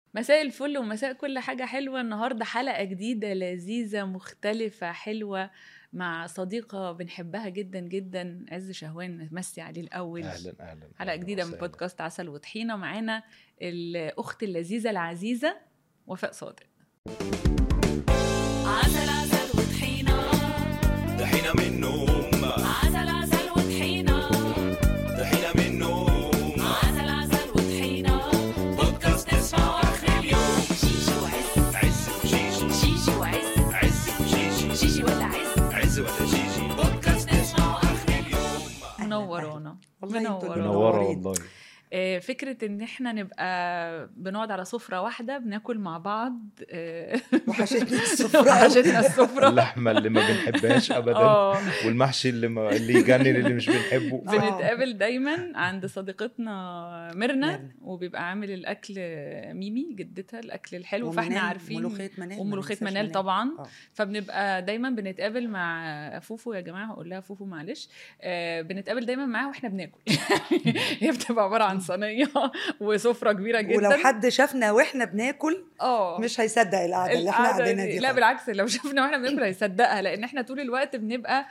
مساء الفل ومساء كل حاجة حلوة النهاردة حلقة جديدة لذيذة مختلفة حلوة مع صديقة بنحبها جدا جدا عز شهوان نمسي عليه الأول اهلا اهلا حلقة أهلاً جديدة من وسهلاً. بودكاست عسل وطحينة معانا الأخت اللذيذة العزيزة وفاء صادق عسل عسل وطحينة دحين من النوم عسل عسل وطحينة دحين من النوم عسل عسل وطحينة بودكاست تسمعه اخر اليوم شيشي وعز عز وشيشي شيشي وعز عز وشيشي شيشي ولا عز عز ولا شيشي بودكاست تسمعه اخر اليوم منورانا والله انتوا اللي منورانا منوره منورين. والله آه، فكرة ان احنا نبقى بنقعد على سفرة واحدة بناكل مع بعض آه، وحشتني السفرة وحشتنا السفرة اللحمه اللي ما بنحبهاش ابدا اه والمحشي اللي ما اللي يجنن اللي مش بنحبه آه. بنتقابل دايما عند صديقتنا ميرنا ميرنا. وبيبقى عامل الاكل ميمي جدتها الاكل الحلو ومنال، فاحنا عارفين ملوخية منال ما وملوخية ننساش منال طبعا آه. فبنبقى دايما بنتقابل مع فوفو يا جماعه هقول لها فوفو معلش آه بنتقابل دايما معاها واحنا بناكل هي بتبقى عباره عن صينيه وسفره كبيره جدا ولو حد شافنا واحنا بناكل اه مش هيصدق القعده اللي احنا القعدة قاعدينها دي- دي لا خالص. بالعكس لو شفنا واحنا بناكل هيصدقها لان احنا طول الوقت بنبقى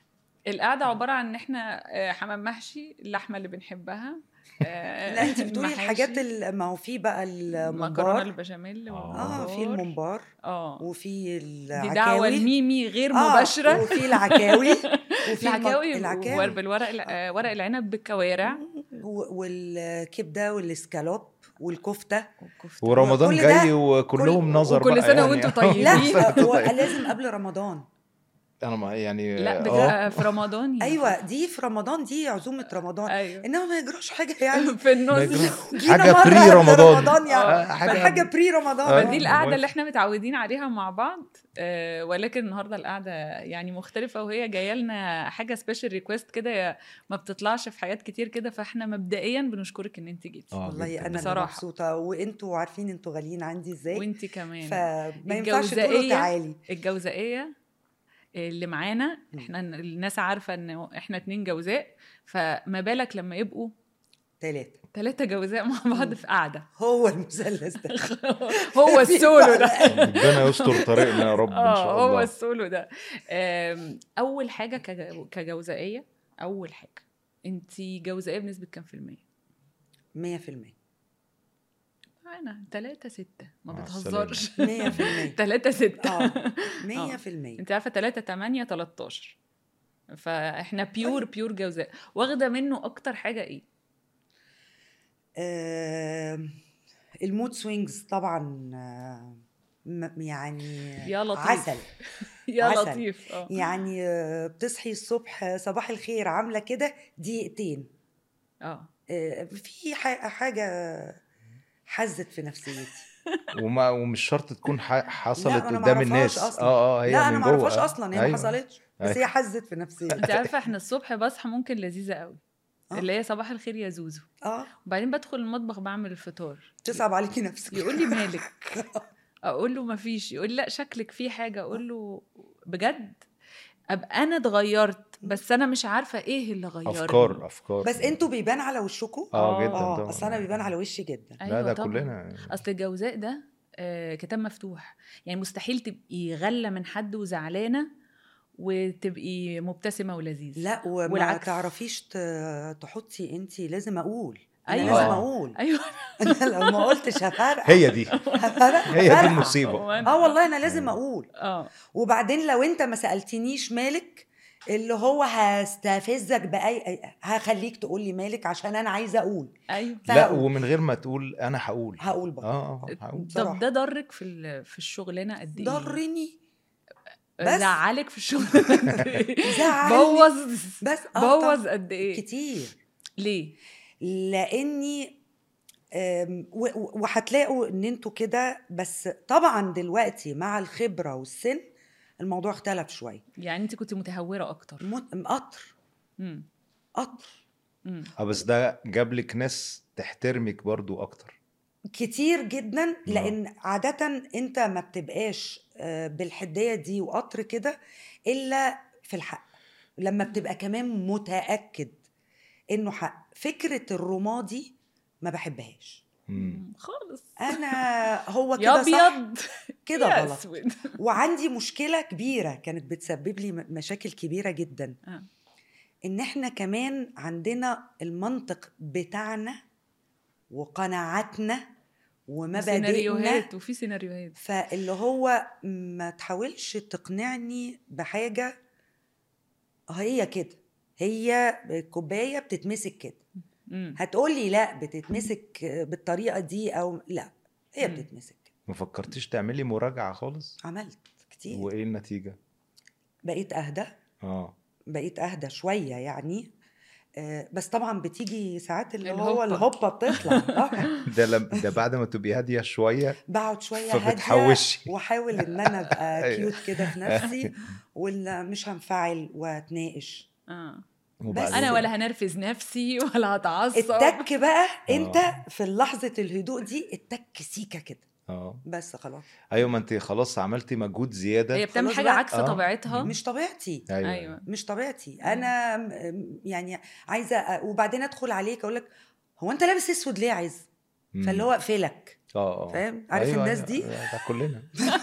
القعده عباره عن ان احنا آه، حمام محشي اللحمه اللي بنحبها آه، لا انت بتقولي محاشي، الحاجات ال- ما هو في بقى مكرونه الممبار البشاميل آه، اه في والممبار. الممبار اه وفي دي دعوه العكاوي الميمي غير آه، مباشره وفي العكاوي وفي الم- العكاوي العكاوي بالورق الع- آه، ورق العنب بالكوارع و- والكبده والاسكالوب والكفته والكفتة. ورمضان وكل جاي ده- وكلهم كل- نظر وكل بقى سنة يعني. وانتوا طيبين. لا إيه؟ هو لازم قبل رمضان انا ما يعني لا آه، بتبقى في رمضان يعني. ايوه دي في رمضان دي عزومه رمضان ايوه انما ما يجراش حاجه يعني في النص ما يجراش. جينا حاجه مرة بري قبل رمضان رمضان يعني آه، حاجة- حاجه بري آه. رمضان فدي آه، القعده موافق. اللي احنا متعودين عليها مع بعض آه، ولكن النهارده القعده يعني مختلفه وهي جايه لنا حاجه سبيشال ريكويست كده ما بتطلعش في حاجات كتير كده فاحنا مبدئيا بنشكرك ان انت جيتي آه، والله جداً. انا اللي بصراحة. مبسوطه وانتوا عارفين انتوا غاليين عندي ازاي وانت كمان فما ينفعش تقولوا الجوزائية- تعالي الجوزائيه اللي معانا مم. احنا الناس عارفه ان احنا اتنين جوزاء فما بالك لما يبقوا ثلاثه ثلاثة جوزاء مع بعض مم. في قعدة هو المثلث ده هو السولو ده ربنا يستر طريقنا يا رب ان اه شاء هو الله السولو ده آم، اول حاجه كج- كجوزائيه اول حاجه انت جوزائيه بنسبه كام في الميه 100% انا 3 6 ما مع بتهزرش 100% 3 6 اه 100% انت عارفه 3 8 13 فاحنا بيور بيور جوزاء واخده منه اكتر حاجه ايه آم، المود سوينجز طبعا آه، م- يعني يا لطيف. عسل يا عسل. لطيف اه يعني آه، بتصحي الصبح صباح الخير عامله كده دقيقتين اه آه، في ح- حاجه حزت في نفسيتي وما ومش شرط تكون ح- حصلت أنا ما قدام أعرفهاش الناس أصلاً. اه اه هي لا انا من ما جوه. اعرفهاش آه. اصلا هي ما أيوة. حصلتش بس أيوة. هي حزت في نفسيتي انت عارفه احنا الصبح بصحى ممكن لذيذه قوي آه. اللي هي صباح الخير يا زوزو اه وبعدين بدخل المطبخ بعمل الفطار تصعب عليكي نفسك يقول لي مالك اقول له ما فيش يقول لي لا شكلك في حاجه اقول له بجد ابقى انا اتغيرت بس انا مش عارفه ايه اللي غيرني افكار افكار بس انتوا بيبان على وشكم اه جدا اه طبعا اصل انا بيبان على وشي جدا أيوة لا ده طبعاً. كلنا اصل الجوزاء ده آه كتاب مفتوح يعني مستحيل تبقي غله من حد وزعلانه وتبقي مبتسمه ولذيذ لا وما والعكس. تعرفيش ت- تحطي انت لازم اقول انا أيوة. لازم آه. اقول ايوه انا لو ما قلتش هفرقع هي دي هفرقع هي دي هفرقع. المصيبه وأنا- اه والله انا لازم اقول اه وبعدين لو انت ما سالتنيش مالك اللي هو هستفزك باي هخليك تقول لي مالك عشان انا عايزه اقول ايوه لا فهقول. ومن غير ما تقول انا هقول هقول برضه اه اه هقول بصراحة. طب ده ضرك في ال- في الشغلانه قد ايه؟ ضرني بس. زعلك في الشغلانه قد ايه؟ زعلني. بوظ بس آه بوظ طبعاً. قد ايه؟ كتير ليه؟ لاني أم، و- و- وهتلاقوا ان انتوا كده بس طبعا دلوقتي مع الخبره والسن الموضوع اختلف شويه يعني انت كنت متهوره اكتر مت- قطر امم قطر امم اه بس ده جاب لك ناس تحترمك برضو اكتر كتير جدا لان عاده انت ما بتبقاش آه، بالحديه دي وقطر كده الا في الحق لما بتبقى كمان متاكد انه حق فكره الرمادي ما بحبهاش مم. خالص انا هو يا كده صح ابيض كده يا غلط اسود وعندي مشكله كبيره كانت بتسبب لي م- مشاكل كبيره جدا آه. ان احنا كمان عندنا المنطق بتاعنا وقناعاتنا ومبادئنا سيناريوهات وفي سيناريوهات فاللي هو ما تحاولش تقنعني بحاجه هي كده هي الكوبايه بتتمسك كده مم. هتقولي لا بتتمسك بالطريقه دي او لا هي مم. بتتمسك كده ما فكرتيش تعملي مراجعه خالص عملت كتير وايه النتيجه بقيت اهدى اه بقيت اهدى شويه يعني آه، بس طبعا بتيجي ساعات اللي الهوبة. هو الهوبه بتطلع آه. ده لم... ده بعد ما تبقي هاديه شويه بقعد شويه هاديه فبتحوشي. واحاول ان انا ابقى أيوة. كيوت كده في نفسي ولا مش هنفعل واتناقش اه وبعدين- انا ولا هنرفز نفسي ولا هتعصب التك بقى انت آه. في لحظه الهدوء دي التك سيكه كده اه بس خلاص ايوه ما انت خلاص عملتي مجهود زياده هي بتعمل خلاص حاجه بقى. عكس آه. طبيعتها مش طبيعتي ايوه, ايوه مش طبيعتي انا م- يعني عايزه أ- وبعدين ادخل عليك اقول لك هو انت لابس اسود ليه عايز مم. فاللي هو اقفلك اه اه فاهم؟ عارف الناس دي؟ ده كلنا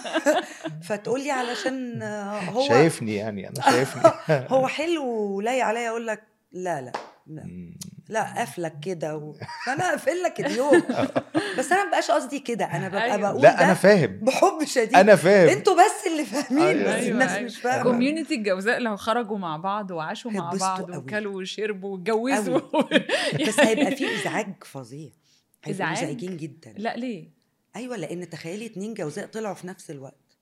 فتقول لي علشان آه، هو شايفني يعني انا شايفني هو حلو ولاي عليا اقول لك لا لا لا, مم. لا قافلك كده و... فانا اقفل لك اليوم بس انا مبقاش قصدي كده انا ببقى أيوة. بقول لا ده انا فاهم بحب شديد انا فاهم انتوا بس اللي فاهمين أيوة. بس أيوة، الناس أيوة. مش فاهمه كوميونتي الجوزاء لو خرجوا مع بعض وعاشوا مع هيتبسطوا بعض قوي. وكلوا وشربوا واتجوزوا بس هيبقى في ازعاج فظيع هيبقوا إزعاج؟ مزعجين جدا لا ليه؟ ايوه لان تخيلي اتنين جوزاء طلعوا في نفس الوقت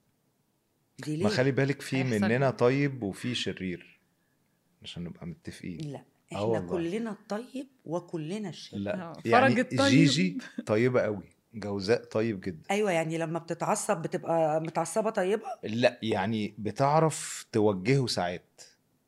دي ليه ما خلي بالك في هيحصل مننا إيه؟ طيب وفي شرير عشان نبقى متفقين لا آه احنا والله. كلنا الطيب وكلنا الشر لا آه، يعني فرج الطيب. جيجي طيبه قوي جوزاء طيب جدا ايوه يعني لما بتتعصب بتبقى متعصبه طيبه لا يعني بتعرف توجهه ساعات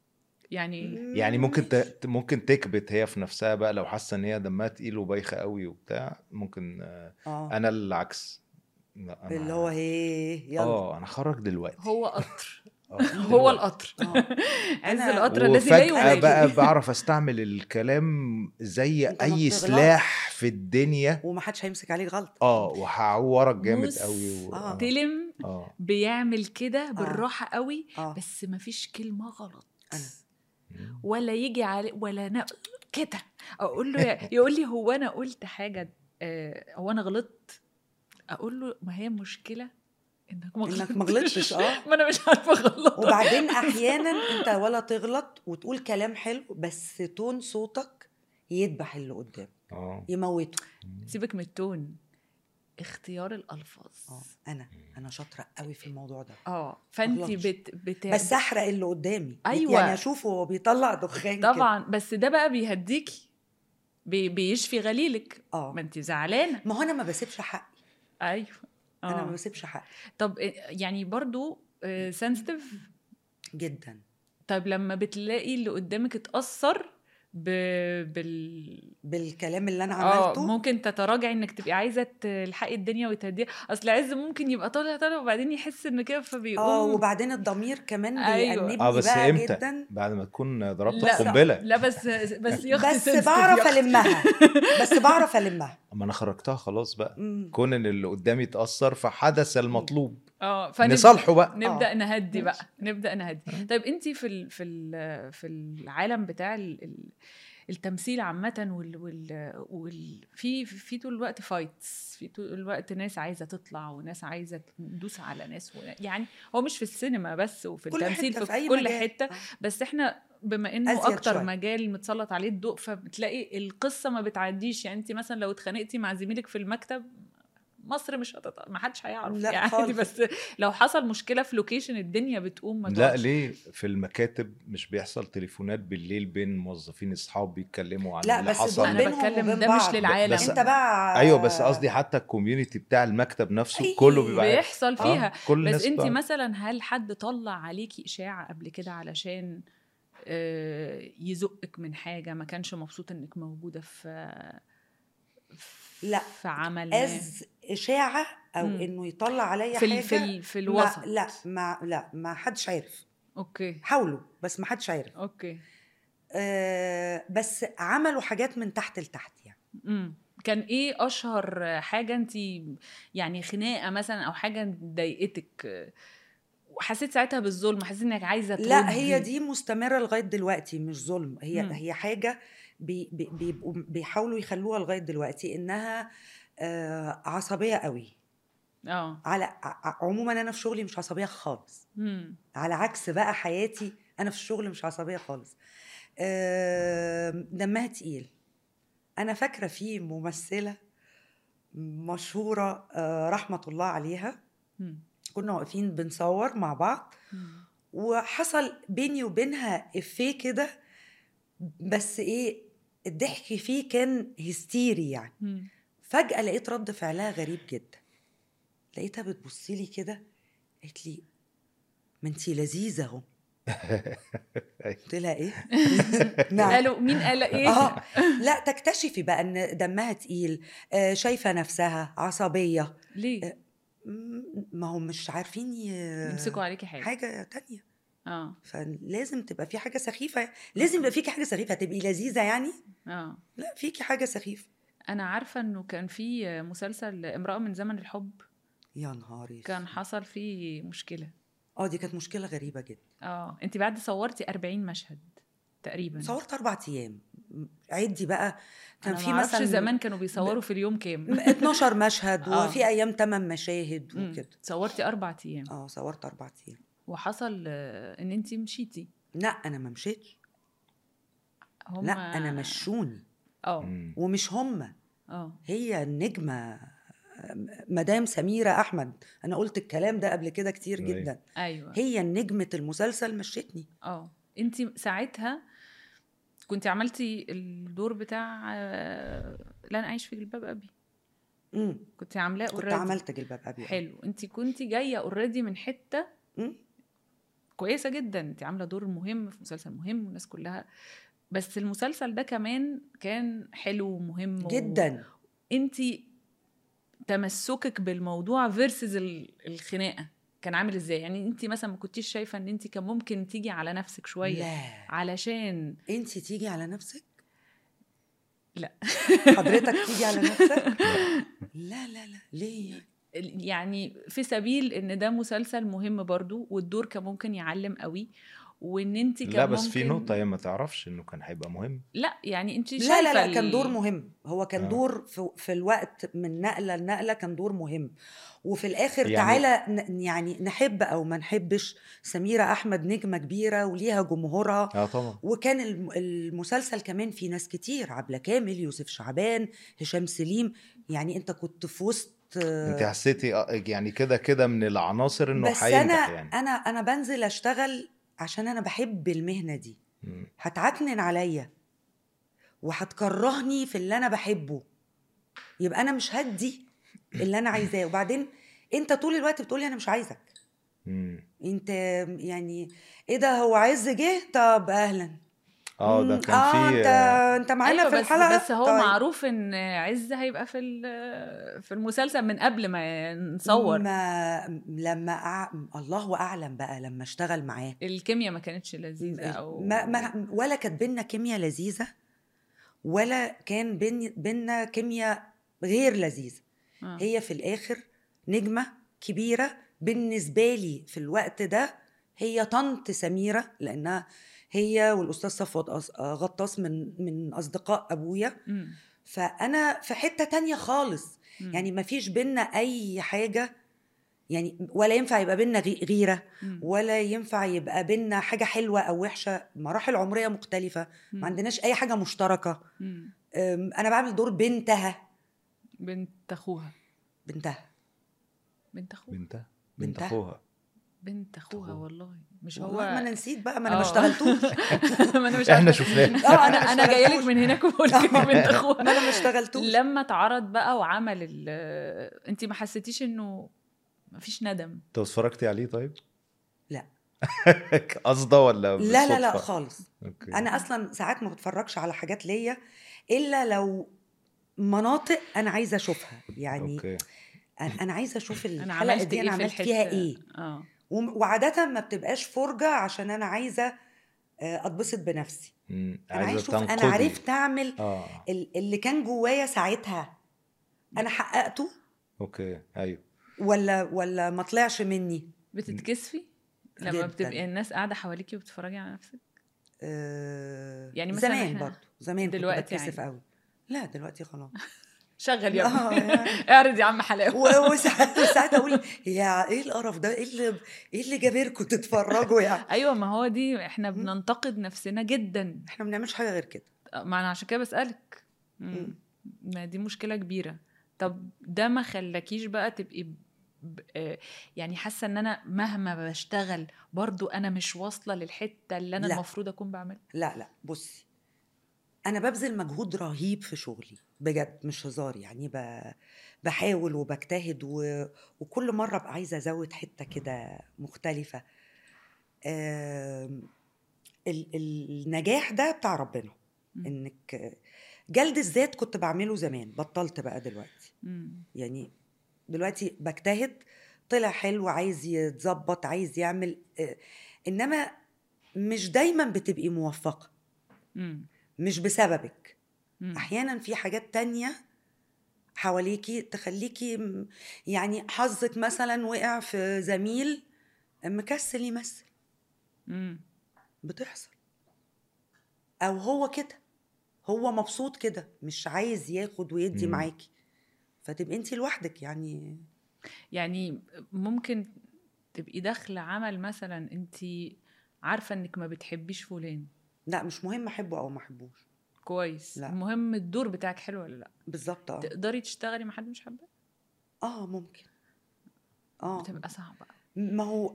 يعني يعني ممكن ماشي. ت... ممكن تكبت هي في نفسها بقى لو حاسه ان هي دمها تقيل وبايخه قوي وبتاع ممكن آه، اه انا العكس لا أنا... اللي هو هي يلا اه انا خرج دلوقتي هو قطر آه، هو دلوقتي. القطر آه. عز أنا- القطر الذي لا وفجأة يواجه بقى بعرف استعمل الكلام زي أنت ما اي بتغلطش. سلاح في الدنيا ومحدش هيمسك عليك غلط اه وهعورك جامد بص، قوي و... آه. تلم اه بيعمل كده بالراحه قوي اه بس مفيش كلمه غلط أنا. مم. ولا يجي علي ولا نا كده اقول له يقول لي هو انا قلت حاجه آه، هو انا غلطت اقول له ما هي مشكله انك ما إنك ما غلطتش، آه. ما انا مش عارفه اغلط وبعدين احيانا انت ولا تغلط وتقول كلام حلو بس تون صوتك يذبح اللي قدام اه يموته سيبك من التون اختيار الالفاظ اه انا انا شاطره قوي في الموضوع ده اه فانت أغلطش. بت, بت... بس احرق اللي قدامي أيوة. يعني اشوفه وهو بيطلع دخان كده. طبعا بس ده بقى بيهديكي بي... بيشفي غليلك اه ما انت زعلانه ما هو انا ما بسيبش حقي ايوه انا آه. ما بسيبش حقي طب إيه- يعني برضو سنسيتيف جدا طيب لما بتلاقي اللي قدامك اتأثر ب... بال بالكلام اللي انا اه عملته ممكن تتراجعي انك تبقي عايزه تلحقي الدنيا وتهديها اصل عز ممكن يبقى طالع طالع وبعدين يحس ان كده فبيقوم اه وبعدين الضمير كمان أيوة. بيأنبني اه بس بقى امتى جدا بعد ما تكون ضربت لا. قنبله لا بس بس يا اختي بس sensitive بعرف يا أختي. المها بس بعرف المها اما انا خرجتها خلاص بقى مم. كون ان اللي قدامي اتاثر فحدث المطلوب اه فنبدأ نصالحه بقى نبدا آه. نهدي ماشي. بقى نبدا نهدي طيب انت في ال... في ال... في العالم بتاع ال... ال- التمثيل عامة وال وال وال في في طول الوقت فايتس في طول الوقت ناس عايزة تطلع وناس عايزة تدوس على ناس و... يعني هو مش في السينما بس وفي كل التمثيل حتة في, في أي كل مجال. حتة آه. بس احنا بما انه أزيد اكتر شوية. مجال متسلط عليه الضوء فبتلاقي القصة ما بتعديش يعني انت مثلا لو اتخانقتي مع زميلك في المكتب مصر مش هتط... ما حدش هيعرف لا يعني خالص. بس لو حصل مشكله في لوكيشن الدنيا بتقوم ما لا تقعدش. ليه في المكاتب مش بيحصل تليفونات بالليل بين موظفين اصحاب بيتكلموا عن لا اللي بس حصل دول انا بينهم بتكلم وبين ده بعض. مش للعالم بس- انت بقى ايوه بس قصدي حتى الكوميونتي بتاع المكتب نفسه أي كله بيبقى بيحصل فيها آه كل بس الناس انت بقى- مثلا هل حد طلع عليكي اشاعه قبل كده علشان آه، يزقك من حاجه ما كانش مبسوط انك موجوده في في- لا. في عمل ما از اشاعه او مم. انه يطلع عليا في حاجه ال- في ال- في ما الوسط لا ما لا ما حدش عارف اوكي حاولوا بس ما حدش عارف اوكي آه بس عملوا حاجات من تحت لتحت يعني امم كان ايه اشهر حاجه انت يعني خناقه مثلا او حاجه ضايقتك وحسيت ساعتها بالظلم حسيت انك عايزه لا تردي. هي دي مستمره لغايه دلوقتي مش ظلم هي مم. هي حاجه بي بي بيبقوا- بيحاولوا يخلوها لغايه دلوقتي انها آه عصبيه قوي اه على ع- عموما انا في شغلي مش عصبيه خالص مم. على عكس بقى حياتي انا في الشغل مش عصبيه خالص آم، دمها تقيل انا فاكره في ممثله مشهوره آه، رحمه الله عليها مم. كنا واقفين بنصور مع بعض مم. وحصل بيني وبينها افيه كده بس ايه الضحك فيه كان هستيري يعني مم. فجأة لقيت رد فعلها غريب جدا لقيتها بتبص لي كده قالت لي ما انتي لذيذة اهو قلت لها ايه؟ نعم قالوا مين قال ايه اه لا تكتشفي بقى ان دمها تقيل آه شايفة نفسها عصبية ليه م- ما هم مش عارفين ي- يمسكوا عليكي حاجه حاجة تانية اه فلازم تبقى في حاجة سخيفة لازم يبقى فيكي حاجة سخيفة تبقي لذيذة يعني اه لا فيكي حاجة سخيفة انا عارفه انه كان في مسلسل امراه من زمن الحب يا نهاري كان حصل فيه مشكله اه دي كانت مشكلة غريبة جدا اه انت بعد صورتي 40 مشهد تقريبا صورت أربع أيام عدي بقى كان أنا في معرفش مثلا زمان كانوا بيصوروا في اليوم كام 12 مشهد آه. وفي أيام 8 مشاهد مم. وكده صورتي اربع ايام اه صورت أربع أيام وحصل آه، ان انت مشيتي لا أنا ما مشيتش هم لا أنا مشوني اه مم. ومش هم اه هي النجمة مدام سميرة أحمد أنا قلت الكلام ده قبل كده كتير أيوة. جدا ايوه هي نجمة المسلسل مشتني اه انت ساعتها كنت عملتي الدور بتاع آه، لن اعيش في جلباب ابي مم. كنت عاملاه كنت already. عملت جلباب أبي حلو انت كنت جايه اوريدي من حته مم. كويسه جدا انت عامله دور مهم في مسلسل مهم والناس كلها بس المسلسل ده كمان كان حلو ومهم جدا انت تمسكك بالموضوع فيرسز الخناقه كان عامل ازاي يعني انت مثلا ما كنتيش شايفه ان انت كان ممكن تيجي على نفسك شويه لا علشان انت تيجي على نفسك لا. حضرتك تيجي على نفسك لا لا لا ليه يعني في سبيل ان ده مسلسل مهم برضو والدور كان ممكن يعلم قوي وان انت كان لا بس ممكن في نقطة هي ما تعرفش انه كان هيبقى مهم لا يعني انت شايفه لا لا لا ال- كان دور مهم هو كان آه. دور في, في الوقت من نقله لنقله كان دور مهم وفي الاخر يعني- تعالى ن- يعني نحب او ما نحبش سميره احمد نجمه كبيره وليها جمهورها اه طبعا وكان الم- المسلسل كمان فيه ناس كتير عبله كامل يوسف شعبان هشام سليم يعني انت كنت في وسط انت حسيتي آه، يعني كده كده من العناصر انه بس انا هينجح يعني انا انا بنزل اشتغل عشان انا بحب المهنه دي مم. هتعكنن عليا وهتكرهني في اللي انا بحبه يبقى انا مش هدي اللي انا عايزاه وبعدين انت طول الوقت بتقولي انا مش عايزك مم. انت يعني ايه ده هو عز جه طب اهلا اه ده مم، كان اه في انت انت معانا أيوة في بس الحلقه بس هو طيب. معروف ان عز هيبقى في ال- في المسلسل من قبل ما نصور ما لما أع... الله اعلم بقى لما اشتغل معاه الكيمياء ما كانتش لذيذه او ما ما ولا كانت بينا كيمياء لذيذه ولا كان بين بينا كيمياء غير لذيذه آه. هي في الاخر نجمه كبيره بالنسبه لي في الوقت ده هي طنط سميره لانها هي والاستاذ صفوت أص- غطاس من من اصدقاء ابويا مم. فانا في حته تانية خالص مم. يعني ما فيش بينا اي حاجه يعني ولا ينفع يبقى بينا غي- غيره مم. ولا ينفع يبقى بينا حاجه حلوه او وحشه مراحل عمريه مختلفه مم. ما عندناش اي حاجه مشتركه مم. أم، انا بعمل دور بنتها بنت اخوها بنتها بنت اخوها بنتها بنت بنتها. اخوها بنت اخوها أخوها. والله مش هو هو ما انا نسيت بقى ما انا ما آه. اشتغلتوش ما انا مش احنا عارفة. شفناه اه انا ما انا جايه لك اشتغلتوش. من هناك وبقول لك بنت اخوها ما انا ما اشتغلتوش لما اتعرض بقى وعمل ال انت ما حسيتيش انه ما فيش ندم انت اتفرجتي عليه طيب؟ لا. قصده ولا لا لا لا بالصدفة؟ خالص اوكي انا اصلا ساعات ما بتفرجش على حاجات ليا الا لو مناطق انا عايزه اشوفها يعني اوكي أنا- انا عايزه اشوف انا الحلقه عملت دي ايه انا في عملت الحته فيها ايه اه وم- وعاده ما بتبقاش فرجه عشان انا عايزه آه، اتبسط بنفسي مم. انا عايز عايزه اشوف انا تنقدي عرفت اعمل اه ال- اللي كان جوايا ساعتها انا حققته اوكي ايوه ولا ولا ما طلعش مني بتتكسفي لما جداً. بتبقي الناس قاعده حواليكي وبتتفرجي على نفسك آه يعني مثلاً زمان إحنا برضو زمان دلوقتي كنت بتكسف يعني. قوي لا دلوقتي خلاص شغل يا آه، ابني يعني. اعرض يا عم حلاوه و- وساعات وساعات اقول يا ايه القرف ده ايه اللي ايه اللي جابركم تتفرجوا يعني ايوه ما هو دي احنا بننتقد نفسنا جدا احنا ما بنعملش حاجه غير كده ما انا عشان كده بسالك مم. مم. ما دي مشكله كبيره طب ده ما خلاكيش بقى تبقي ب... ب... آه، يعني حاسه ان انا مهما بشتغل برضو انا مش واصله للحته اللي انا لا. المفروض اكون بعملها لا لا بصي انا ببذل مجهود رهيب في شغلي بجد مش هزار يعني ب... بحاول وبجتهد و... وكل مره ابقى عايزه ازود حته كده مختلفه آم... ال... النجاح ده بتاع ربنا مم. انك جلد الذات كنت بعمله زمان بطلت بقى دلوقتي مم. يعني دلوقتي بجتهد طلع حلو عايز يتظبط عايز يعمل آه، انما مش دايما بتبقي موفقه مم. مش بسببك مم. احيانا في حاجات تانية حواليكي تخليكي م- يعني حظك مثلا وقع في زميل مكسل يمثل مم. بتحصل او هو كده هو مبسوط كده مش عايز ياخد ويدي مم. معاكي فتبقي انت لوحدك يعني يعني ممكن تبقي داخله عمل مثلا انت عارفه انك ما بتحبيش فلان لا مش مهم احبه او ما احبوش كويس لا. المهم الدور بتاعك حلو ولا لا بالظبط اه تقدري تشتغلي مع حد مش حابه اه ممكن اه بتبقى صعبه ما هو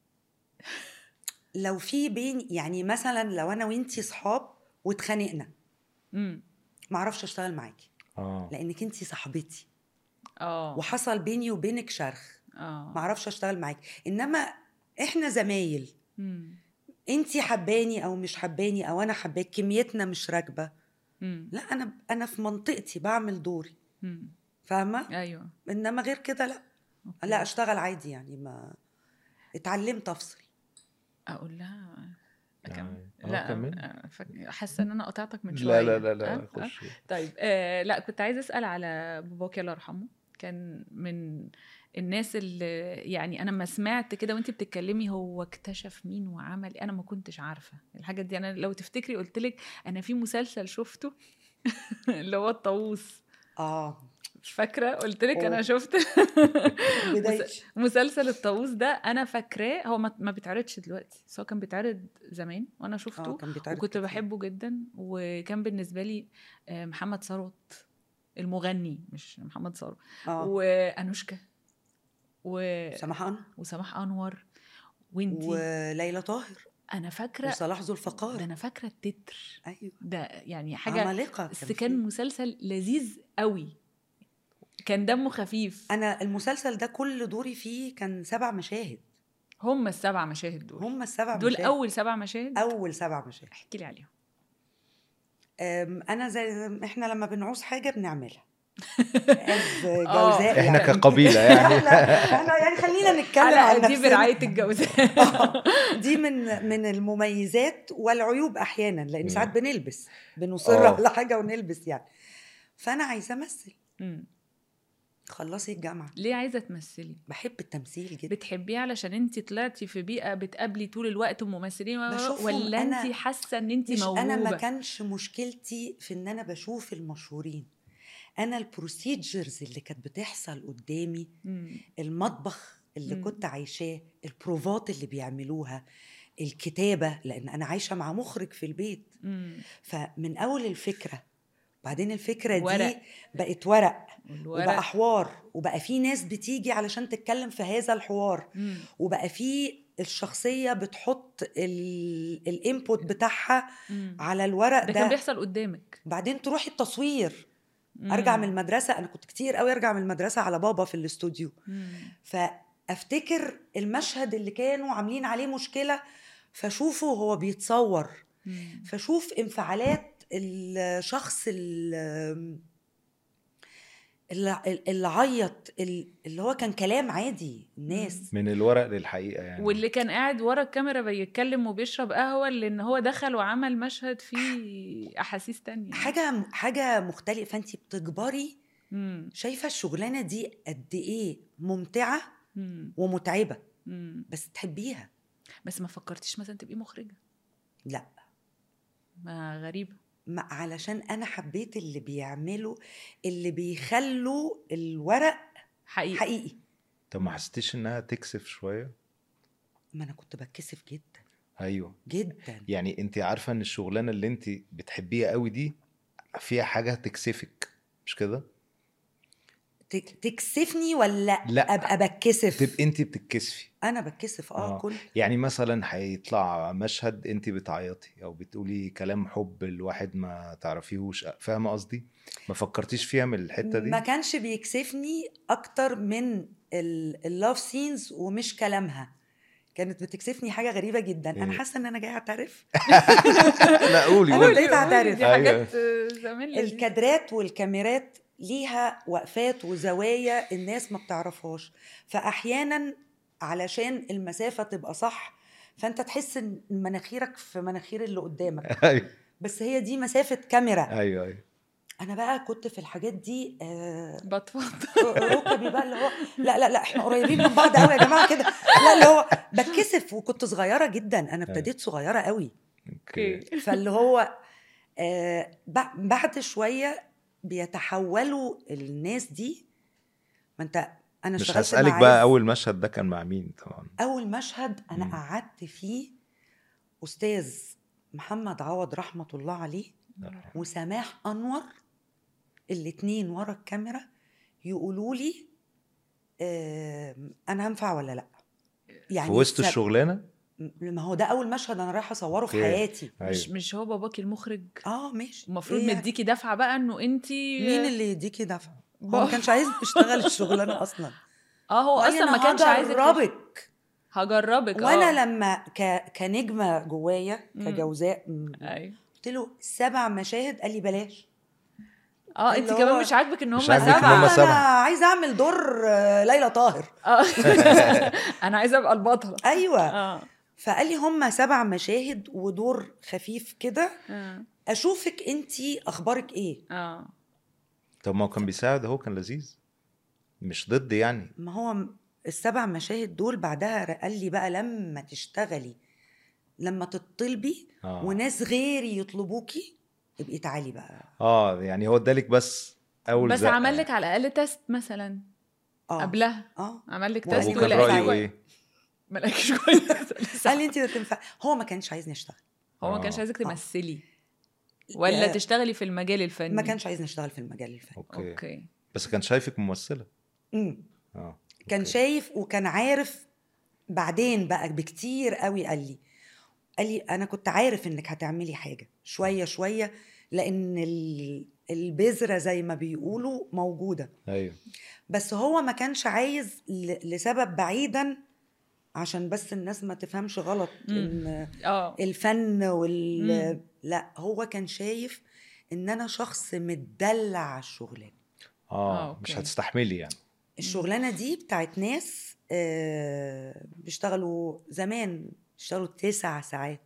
لو في بين يعني مثلا لو انا وانتي صحاب واتخانقنا امم ما اعرفش اشتغل معاكي اه لانك انتي صاحبتي اه وحصل بيني وبينك شرخ اه ما اعرفش اشتغل معاكي انما احنا زمايل مم. انتي حباني او مش حباني او انا حباك كميتنا مش راكبه مم. لا انا انا في منطقتي بعمل دوري مم. فاهمه ايوه انما غير كده لا أوكي. لا اشتغل عادي يعني ما اتعلمت افصل اقول لها اكمل يعني- آه، لا كمل. آه، فك- حاسه ان انا قطعتك من لا شويه لا لا لا آه، آه. خش طيب آه لا كنت عايزه اسال على باباكي الله يرحمه كان من الناس اللي يعني انا لما سمعت كده وانت بتتكلمي هو اكتشف مين وعمل إيه، انا ما كنتش عارفه الحاجات دي انا لو تفتكري قلت لك انا في مسلسل شفته اللي هو الطاووس اه مش فاكره قلت لك انا أوه. شفت بدايتي مسلسل الطاووس ده انا فاكراه هو ما ما بيتعرضش دلوقتي بس هو كان بيتعرض زمان وانا اه شفته كان بيتعرض وكنت كتير. بحبه جدا وكان بالنسبه لي آه، محمد ثروت المغني مش محمد ثروت اه وانوشكا و... سماح انور وسماح انور وانتي و... وليلى طاهر انا فاكره وصلاح ذو ده الفقار انا فاكره التتر ايوه ده يعني حاجه عمالقه بس كان كان فيه. مسلسل لذيذ قوي كان دمه خفيف انا المسلسل ده كل دوري فيه كان سبع مشاهد هم السبع مشاهد دول هم السبع دول مشاهد اول سبع مشاهد اول سبع مشاهد احكي لي عليهم أم، انا زي احنا لما بنعوز حاجه بنعملها از آه. جوزاء احنا يعني. كقبيله يعني لا احنا يعني خلينا نتكلم عن حلقه دي نفسنا. برعايه الجوزاء آه، دي من من المميزات والعيوب احيانا لان مم. ساعات بنلبس بنصر آه. على حاجه ونلبس يعني فانا عايزه امثل مم. خلصي الجامعه ليه عايزه تمثلي بحب التمثيل جدا بتحبيه علشان انت طلعتي في بيئه بتقابلي طول الوقت ممثلين و- بشوفهم ولا أنا- انت حاسه ان انت مش موهوبه انا ما كانش مشكلتي في ان انا بشوف المشهورين انا البروسيجرز اللي كانت بتحصل قدامي مم. المطبخ اللي مم. كنت عايشاه البروفات اللي بيعملوها الكتابه لان انا عايشه مع مخرج في البيت مم. فمن اول الفكره بعدين الفكره دي ورق. بقت ورق والورق وبقى حوار وبقى في ناس بتيجي علشان تتكلم في هذا الحوار مم. وبقى في الشخصيه بتحط الانبوت بتاعها مم. على الورق ده ده, كان بيحصل قدامك بعدين تروحي التصوير مم. ارجع من المدرسه انا كنت كتير قوي ارجع من المدرسه على بابا في الاستوديو مم. فافتكر المشهد اللي كانوا عاملين عليه مشكله فاشوفه وهو بيتصور مم. فاشوف انفعالات الشخص ال- اللي, اللي عيط اللي هو كان كلام عادي الناس من الورق للحقيقه يعني واللي كان قاعد ورا الكاميرا بيتكلم وبيشرب قهوه لان هو دخل وعمل مشهد فيه احاسيس تانية حاجه حاجه مختلفه فانت بتجبري مم. شايفه الشغلانه دي قد ايه ممتعه مم. ومتعبه مم. بس تحبيها بس ما فكرتيش مثلا تبقي مخرجه لا ما غريبه ما علشان انا حبيت اللي بيعملوا اللي بيخلوا الورق حقيقي, حقيقي طب ما حسيتيش انها تكسف شويه ما انا كنت بتكسف جدا ايوه جدا يعني انت عارفه ان الشغلانه اللي انت بتحبيها قوي دي فيها حاجه تكسفك مش كده تك- تكسفني ولا لا. ابقى بتكسف تبقى انت بتتكسفي انا بتكسف اه, آه. كل يعني مثلا هيطلع مشهد انت بتعيطي او بتقولي كلام حب لواحد ما تعرفيهوش فاهمه قصدي ما فكرتيش فيها من الحته دي ما كانش بيكسفني اكتر من اللاف سينز ومش كلامها كانت بتكسفني حاجه غريبه جدا انا إيه؟ حاسه ان انا جايه اعترف لا قولي أنا قولي بقيت أعترف. دي أيوة. حاجات زمان لذيذة. الكادرات والكاميرات ليها وقفات وزوايا الناس ما بتعرفهاش فاحيانا علشان المسافه تبقى صح فانت تحس ان مناخيرك في مناخير اللي قدامك ايوه بس هي دي مسافه كاميرا ايوه ايوه انا بقى كنت في الحاجات دي آه بطفط ركبي بقى اللي هو لا لا لا احنا قريبين من بعض قوي يا جماعه كده لا اللي هو بتكسف وكنت صغيره جدا انا ابتديت صغيره قوي اوكي فاللي هو آه بع- بعد شويه بيتحولوا الناس دي ما انت انا مش اشتغلت هسألك مع بقى عز. أول مشهد ده كان مع مين طبعا اول مشهد انا مم. قعدت فيه استاذ محمد عوض رحمه الله عليه وسماح انور الاتنين ورا الكاميرا يقولوا لي آه انا هنفع ولا لا في وسط سب- الشغلانة ما هو ده اول مشهد انا رايحه اصوره في أوكي. حياتي مش أيوة. مش هو باباكي المخرج اه ماشي المفروض إيه يعني؟ مديكي دفعه بقى انه انت مين اللي يديكي دفع هو ما بابا. كانش عايز يشتغل الشغلانه اصلا اه هو وقال لي اصلا ما أنا كانش عايز هجربك هجربك اه وانا لما ك... كنجمه جوايا مم. كجوزاء م- ايوه قلت له سبع مشاهد قال لي بلاش اه انت اللي كمان هو- مش عاجبك ان هم مش عاجبك إن سبعه هم انا سبعة. عايزه اعمل دور آه، ليلى طاهر آه. انا عايزه ابقى البطله ايوه اه فقال لي هم سبع مشاهد ودور خفيف كده اه اشوفك انت اخبارك ايه اه طب ما هو كان بيساعد هو كان لذيذ مش ضد يعني ما هو م- السبع مشاهد دول بعدها قال لي بقى لما تشتغلي لما تطلبي اه وناس غيري يطلبوكي ابقي تعالي بقى اه يعني هو ادالك بس اول بس زقة عمل لك يعني. على الاقل تيست مثلا اه قبلها اه عمل لك طب تيست طب وكان وكان ولقيت رايه كويس. ايه ما لقاكيش كويس قال لي انت تنفع هو ما كانش عايزني اشتغل هو ما كانش آه. عايزك آه. تمثلي ولا آه، تشتغلي في المجال الفني ما كانش عايزني اشتغل في المجال الفني اوكي, اوكي بس كان شايفك ممثله مم. اه كان أوكي. شايف وكان عارف بعدين بقى بكتير قوي قال لي قال لي انا كنت عارف انك هتعملي حاجه شويه شويه لان ال- البذره زي ما بيقولوا موجوده ايوه بس هو ما كانش عايز ل- لسبب بعيدا عشان بس الناس ما تفهمش غلط مم. ان اه الفن وال مم. لا هو كان شايف ان انا شخص متدلع على الشغلانه آه، اه أوكي. مش هتستحملي يعني الشغلانه دي بتاعت ناس آه، بيشتغلوا زمان بيشتغلوا تسع ساعات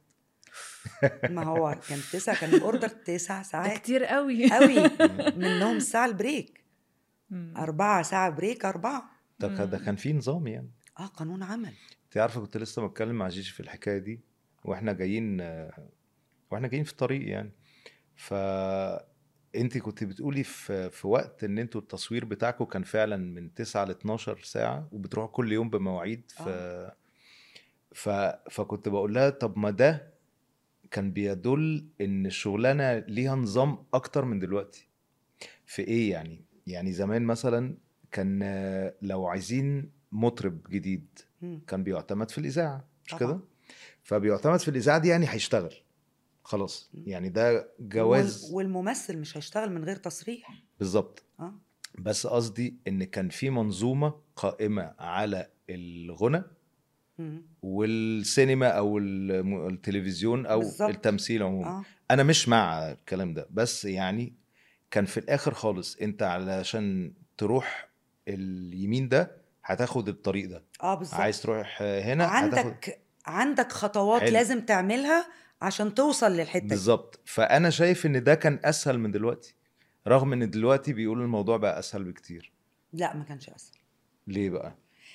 ما هو كان تسع كان الاوردر تسع ده ساعات كتير قوي قوي منهم الساعه البريك مم. أربعة ساعة بريك أربعة ده كان- ده مم. كان في نظام يعني اه قانون عمل انت عارفه كنت لسه بتكلم مع جيجي في الحكايه دي واحنا جايين آه، واحنا جايين في الطريق يعني ف انت كنت بتقولي في في وقت ان انتوا التصوير بتاعكم كان فعلا من 9 ل 12 ساعه وبتروحوا كل يوم بمواعيد ف ف فكنت بقول لها طب ما ده كان بيدل ان الشغلانه ليها نظام اكتر من دلوقتي في ايه يعني يعني زمان مثلا كان آه، لو عايزين مطرب جديد مم. كان بيعتمد في الاذاعه مش طبعاً. كده فبيعتمد في الاذاعه دي يعني هيشتغل خلاص مم. يعني ده جواز وال- والممثل مش هيشتغل من غير تصريح بالظبط اه بس قصدي ان كان في منظومه قائمه على الغنى مم. والسينما او الم- التلفزيون او بالظبط. التمثيل عموما اه انا مش مع الكلام ده بس يعني كان في الاخر خالص انت علشان تروح اليمين ده هتاخد الطريق ده اه بالظبط عايز تروح هنا هتاخد عندك عندك خطوات حلو. لازم تعملها عشان توصل للحته دي بالظبط فانا شايف ان ده كان اسهل من دلوقتي رغم ان دلوقتي بيقولوا الموضوع بقى اسهل بكتير لا ما كانش اسهل ليه بقى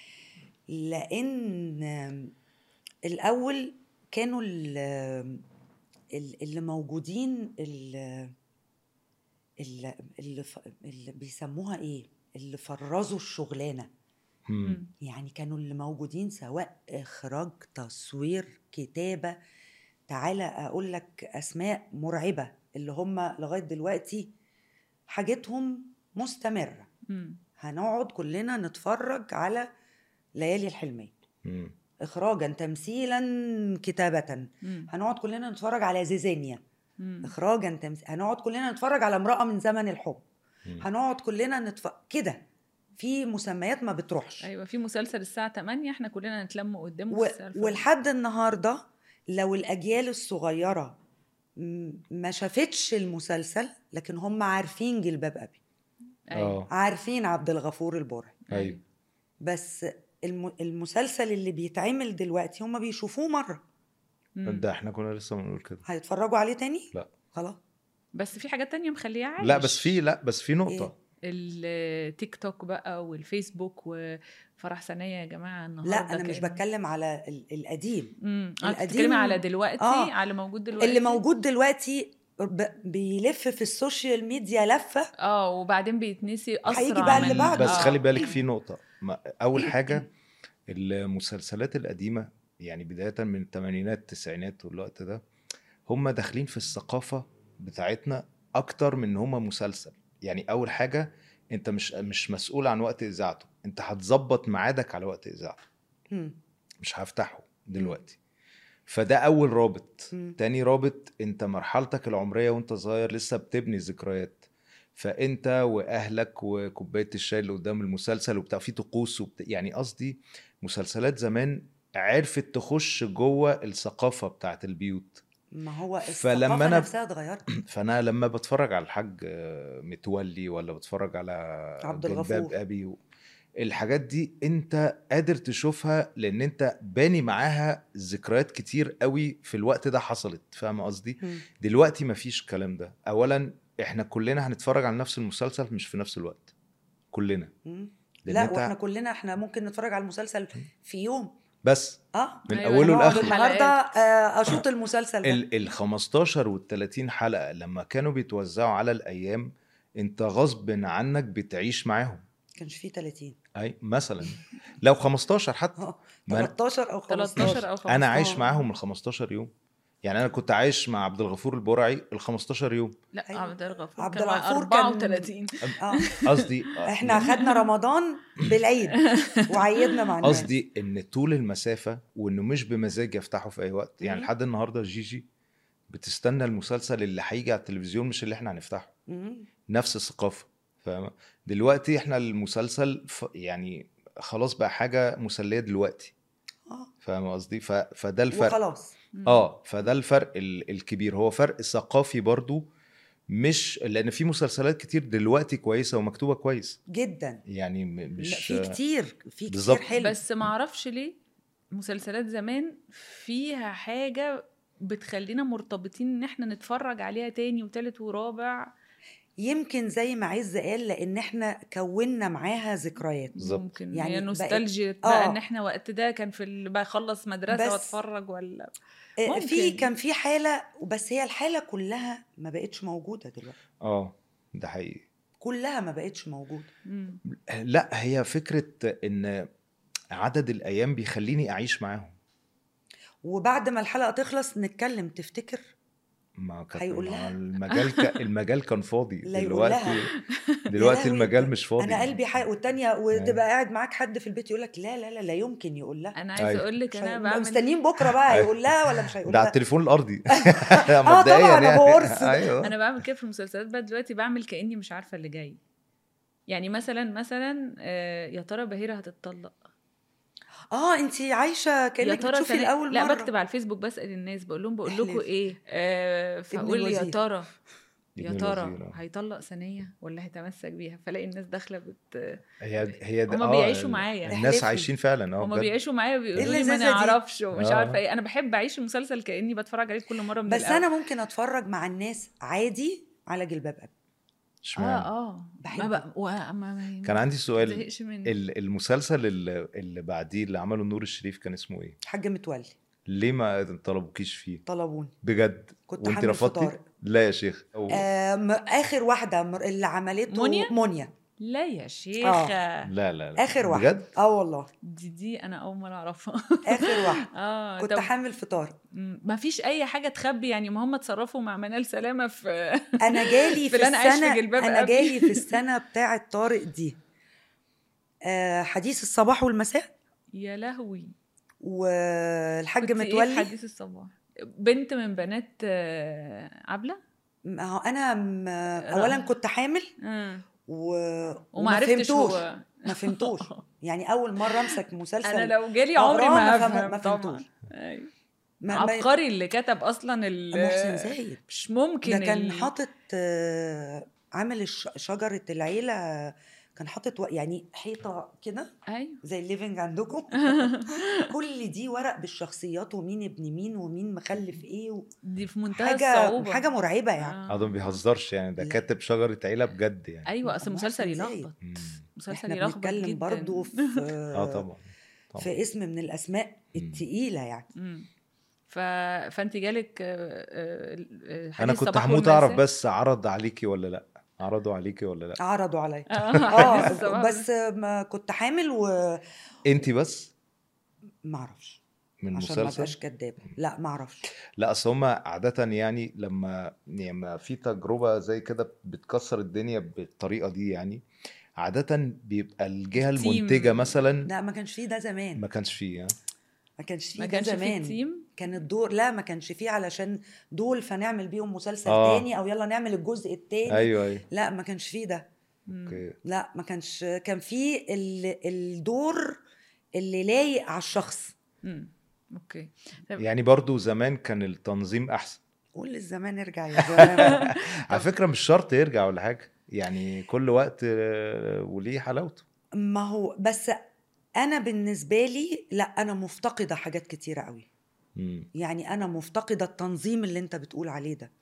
لان الاول كانوا ال- ال- اللي موجودين ال- ال- اللي ف- اللي بيسموها ايه اللي فرزوا الشغلانه مم. مم. يعني كانوا اللي موجودين سواء اخراج تصوير كتابه تعالى اقول لك اسماء مرعبه اللي هم لغايه دلوقتي حاجتهم مستمره مم. هنقعد كلنا نتفرج على ليالي الحلميه مم. اخراجا تمثيلا كتابه مم. هنقعد كلنا نتفرج على زيزينيا مم. اخراجا تمثيل هنقعد كلنا نتفرج على امراه من زمن الحب مم. هنقعد كلنا نتفرج كده في مسميات ما بتروحش ايوه في مسلسل الساعه 8 احنا كلنا نتلم قدامه و... في السقف. ولحد النهارده لو الاجيال الصغيره م- ما شافتش المسلسل لكن هم عارفين جلباب ابي أيوة. اه عارفين عبد الغفور البرعي ايوه بس الم... المسلسل اللي بيتعمل دلوقتي هم بيشوفوه مره مم. ده احنا كنا لسه بنقول كده هيتفرجوا عليه تاني لا. خلاص بس في حاجات تانية مخليه عايش لا بس في لا بس في نقطه إيه؟ التيك توك بقى والفيسبوك وفرح ثانيه يا جماعه النهارده لا انا مش كأنه- بتكلم على ال- القديم امم اه القديم- بتتكلمي على دلوقتي آه. على موجود دلوقتي اللي موجود دلوقتي ب... بيلف في السوشيال ميديا لفه اه وبعدين بيتنسي اسرع هيجي بقى اللي من- بعده. بس آه. خلي بالك في نقطة ما- أول حاجة المسلسلات القديمة يعني بداية من الثمانينات التسعينات والوقت ده هم داخلين في الثقافة بتاعتنا أكتر من إن هم مسلسل يعني أول حاجة أنت مش مش مسؤول عن وقت إذاعته أنت هتظبط ميعادك على وقت إذاعته مم. مش هفتحه دلوقتي فده أول رابط مم. تاني رابط أنت مرحلتك العمرية وأنت صغير لسه بتبني ذكريات فانت واهلك وكوبايه الشاي اللي قدام المسلسل وبتاع في طقوس وبتاع يعني قصدي مسلسلات زمان عرفت تخش جوه الثقافه بتاعت البيوت ما هو فلما الثقافه أنا- نفسها اتغيرت فانا لما بتفرج على الحاج آه، متولي ولا بتفرج على عبد جلباب الغفور. ابي و... الحاجات دي انت قادر تشوفها لان انت باني معاها ذكريات كتير قوي في الوقت ده حصلت فاهم قصدي مم. دلوقتي مفيش الكلام ده اولا احنا كلنا هنتفرج على نفس المسلسل مش في نفس الوقت كلنا مم. لأن لا أنت- واحنا كلنا احنا ممكن نتفرج على المسلسل في يوم بس اه من أيوة، اوله نقعد لاخره الحلقات. النهارده آه، اشوط المسلسل ده ال ال 15 وال 30 حلقه لما كانوا بيتوزعوا على الايام انت غصب عنك بتعيش معاهم كانش فيه 30 اي مثلا لو 15 حتى اه ما أنا- 13 او 15 13 او 15 انا عايش آه. معاهم ال 15 يوم يعني انا كنت عايش مع عبد الغفور البرعي ال 15 يوم لا أيوة. عبد الغفور عبد كان مع يعني الغفور كان- 34 اه قصدي آه، احنا خدنا رمضان بالعيد وعيدنا مع الناس قصدي ان طول المسافه وانه مش بمزاج يفتحوا في اي وقت يعني مم. لحد النهارده جيجي بتستنى المسلسل اللي هيجي على التلفزيون مش اللي احنا هنفتحه مم. نفس الثقافه فاهمه دلوقتي احنا المسلسل ف... يعني خلاص بقى حاجه مسليه دلوقتي اه فاهم قصدي ف... فده الفرق وخلاص اه فده الفرق ال... الكبير هو فرق ثقافي برضو مش لان في مسلسلات كتير دلوقتي كويسه ومكتوبه كويس جدا يعني م- لا، مش في كتير في كتير بالظبط. حلو بس ما اعرفش ليه مسلسلات زمان فيها حاجه بتخلينا مرتبطين ان احنا نتفرج عليها تاني وتالت ورابع يمكن زي ما عز قال لان احنا كونا معاها ذكريات بالظبط. ممكن يعني يعني بقت- نوستالجيا بقى آه. ان احنا وقت ده كان في ال- بخلص مدرسه بس- واتفرج ولا آه، في ممكن. كان في حاله بس هي الحاله كلها ما بقتش موجوده دلوقتي اه ده حقيقي كلها ما بقتش موجوده مم. لا هي فكرة ان عدد الايام بيخليني اعيش معاهم وبعد ما الحلقه تخلص نتكلم تفتكر ما كانت هيقول ما لها. المجال ك... المجال كان فاضي لا يقول دلوقتي لها. دلوقتي لهوي، المجال مش فاضي انا قلبي حق والتانيه وتبقى قاعد معاك حد في البيت يقول لك لا لا لا لا يمكن يقول لها انا عايزه أيوة. اقول لك مش انا هيقول- بعمل مستنيين بكره بقى أيوة. هيقول لها ولا مش هيقول ده على لها التليفون الارضي طبعاً، مبدئيا أبو قرص ده. ايوه انا بعمل كده في المسلسلات بقى دلوقتي بعمل كاني مش عارفه اللي جاي يعني مثلا مثلا آه، يا ترى بهيره هتتطلق اه انت عايشه يا كانك ترى بتشوفي سنة- الاول لا مره بكتب على الفيسبوك بسال الناس بقول لهم بقول لكم احلف. ايه آه فاقول يا الوزير. ترى يا ابن ترى الوزير، آه. هيطلق ثانيه ولا هيتمسك بيها فلاقي الناس داخله بت هي هي ده- هما آه، بيعيشوا ال- معايا. الناس احلفي. عايشين فعلا اه هما بجد. بيعيشوا معايا بيقولوا لي ما اللذاذة دي؟ نعرفش ومش آه. عارفه ايه انا بحب اعيش المسلسل كاني بتفرج عليه كل مره من بس الأول. انا ممكن اتفرج مع الناس عادي على جلباب ابي اشمعنى اه اه بحبه. ما بقى وما ما كان عندي سؤال زهقش منه ال- المسلسل اللي, اللي بعديه اللي عمله نور الشريف كان اسمه ايه؟ حاج متولي ليه ما طلبوكيش فيه؟ طلبوني بجد كنت وانت حامل رفضتي؟ فطار. لا يا شيخ أو... آم، اخر واحده مر- اللي عملته منيا؟ منيا لا يا شيخه لا لا لا اخر واحده بجد؟ اه والله دي دي انا اول مره اعرفها اخر واحده اه كنت طب حامل فطار ما فيش اي حاجه تخبي يعني ما هم اتصرفوا مع منال سلامه في انا جالي في في اللي أنا عايش في السنه جلباب انا أبي. جالي في السنه بتاعه طارق دي آه، حديث الصباح والمساء يا لهوي والحاج كنت إيه في متولي حديث الصباح بنت من بنات آه، عبله ما هو انا م- اولا كنت حامل آه. و... وما عرفتش فهمتوش هو ما فهمتوش يعني اول مره امسك مسلسل انا لو جالي عمري أقراه ما ما فهم- هفهم ما طبعا فهمتوش. أيوة. ما- ما- عبقري اللي كتب اصلا ال- محسن زايد مش ممكن ده كان ال- حاطط آه، عامل الش- شجره العيله كان حاطط و- يعني حيطه كده ايوه زي الليفنج عندكم كل دي ورق بالشخصيات ومين ابن مين ومين مخلف ايه و... دي في منتهى حاجه الصعوبه حاجه مرعبه يعني آه. اه ده ما بيهزرش يعني ده لا. كاتب شجره عيله بجد يعني ايوه اصل محسن مسلسل زايد. يلخبط مم. مسلسل احنا يلخبط بنتكلم جدا برضو في اه طبعا طبعا في اسم من الاسماء التقيله يعني مم. ف... فانت جالك آه، آه، آه، انا حديث كنت صباح هموت اعرف والمساء. بس عرض عليكي ولا لا عرضوا عليكي ولا لا عرضوا عليا اه حديث الصباح اه بس ما كنت حامل وما انت بس اعرفش من عشان ما المسلسل ابقاش كدابه لا ما اعرفش لا اصل هما عادة يعني لما لما في تجربة زي كده بتكسر الدنيا بالطريقة دي يعني عادة بيبقى الجهة التيم. المنتجة مثلا لا ما كانش فيه ده زمان ما كانش فيه ها؟ ما كانش فيه ما ده كانش في زمان التيم كان الدور لا ما كانش فيه علشان دول فنعمل بيهم مسلسل آه. تاني او يلا نعمل الجزء التاني ايوه ايوه لا ما كانش فيه ده مم. اوكي لا ما كانش كان فيه ال- الدور اللي لايق على الشخص مم. اوكي طب يعني برضو زمان كان التنظيم احسن قول للزمان ارجع يا زمان على فكرة مش شرط يرجع ولا حاجة يعني كل وقت آه، وليه حلاوته ما هو بس انا بالنسبه لي لا انا مفتقده حاجات كتيره قوي مم. يعني انا مفتقده التنظيم اللي انت بتقول عليه ده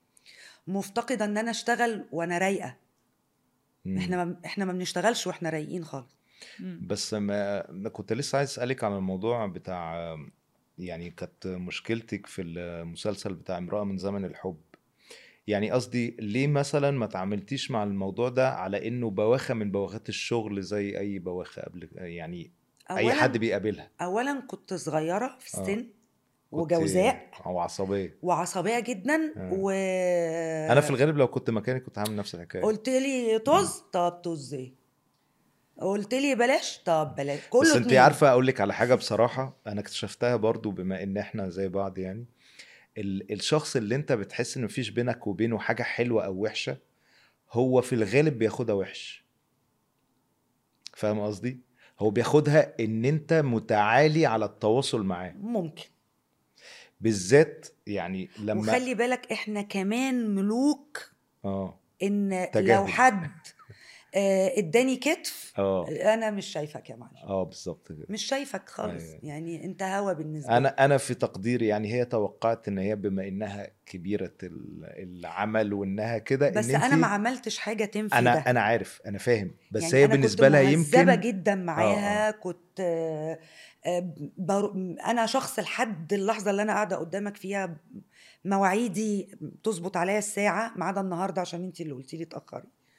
مفتقده ان انا اشتغل وانا رايقه مم. احنا ما احنا ما بنشتغلش واحنا رايقين خالص مم. بس ما ما كنت لسه عايز اسالك على الموضوع بتاع يعني كانت مشكلتك في المسلسل بتاع امرأة من زمن الحب يعني قصدي ليه مثلا ما تعاملتيش مع الموضوع ده على انه بواخة من بواخات الشغل زي اي بواخة قبل يعني اي أولاً- حد بيقابلها اولا كنت صغيره في آه. السن كنت- وجوزاء او عصبية وعصبيه جدا آه. و انا في الغالب لو كنت مكانك كنت هعمل نفس الحكاية قلت لي طز طب طز ايه قلت لي بلاش طب بلاش كله بس انت اتنين. عارفه اقول لك على حاجه بصراحه انا اكتشفتها برضو بما ان احنا زي بعض يعني ال الشخص اللي انت بتحس ان مفيش بينك وبينه حاجه حلوه او وحشه هو في الغالب بياخدها وحش فاهم قصدي هو بياخدها ان انت متعالي على التواصل معاه ممكن بالذات يعني لما وخلي بالك احنا كمان ملوك اه ان تجاهل. لو حد آه، اداني كتف اه انا مش شايفك يا معلم اه بالظبط كده مش شايفك خالص أيوة. يعني انت هوا بالنسبه لي انا انا في تقديري يعني هي توقعت ان هي بما انها كبيره ال- العمل وانها كده بس ان انا انتي- ما عملتش حاجه تنفي انا ده انا عارف انا فاهم بس يعني هي أنا بالنسبه كنت لها مهذبة يمكن جدا معاها آه. كنت آه، آه، بر... انا شخص لحد اللحظه اللي انا قاعده قدامك فيها مواعيدي تظبط عليا الساعه ما عدا النهارده عشان انت اللي قلتي لي اتاخري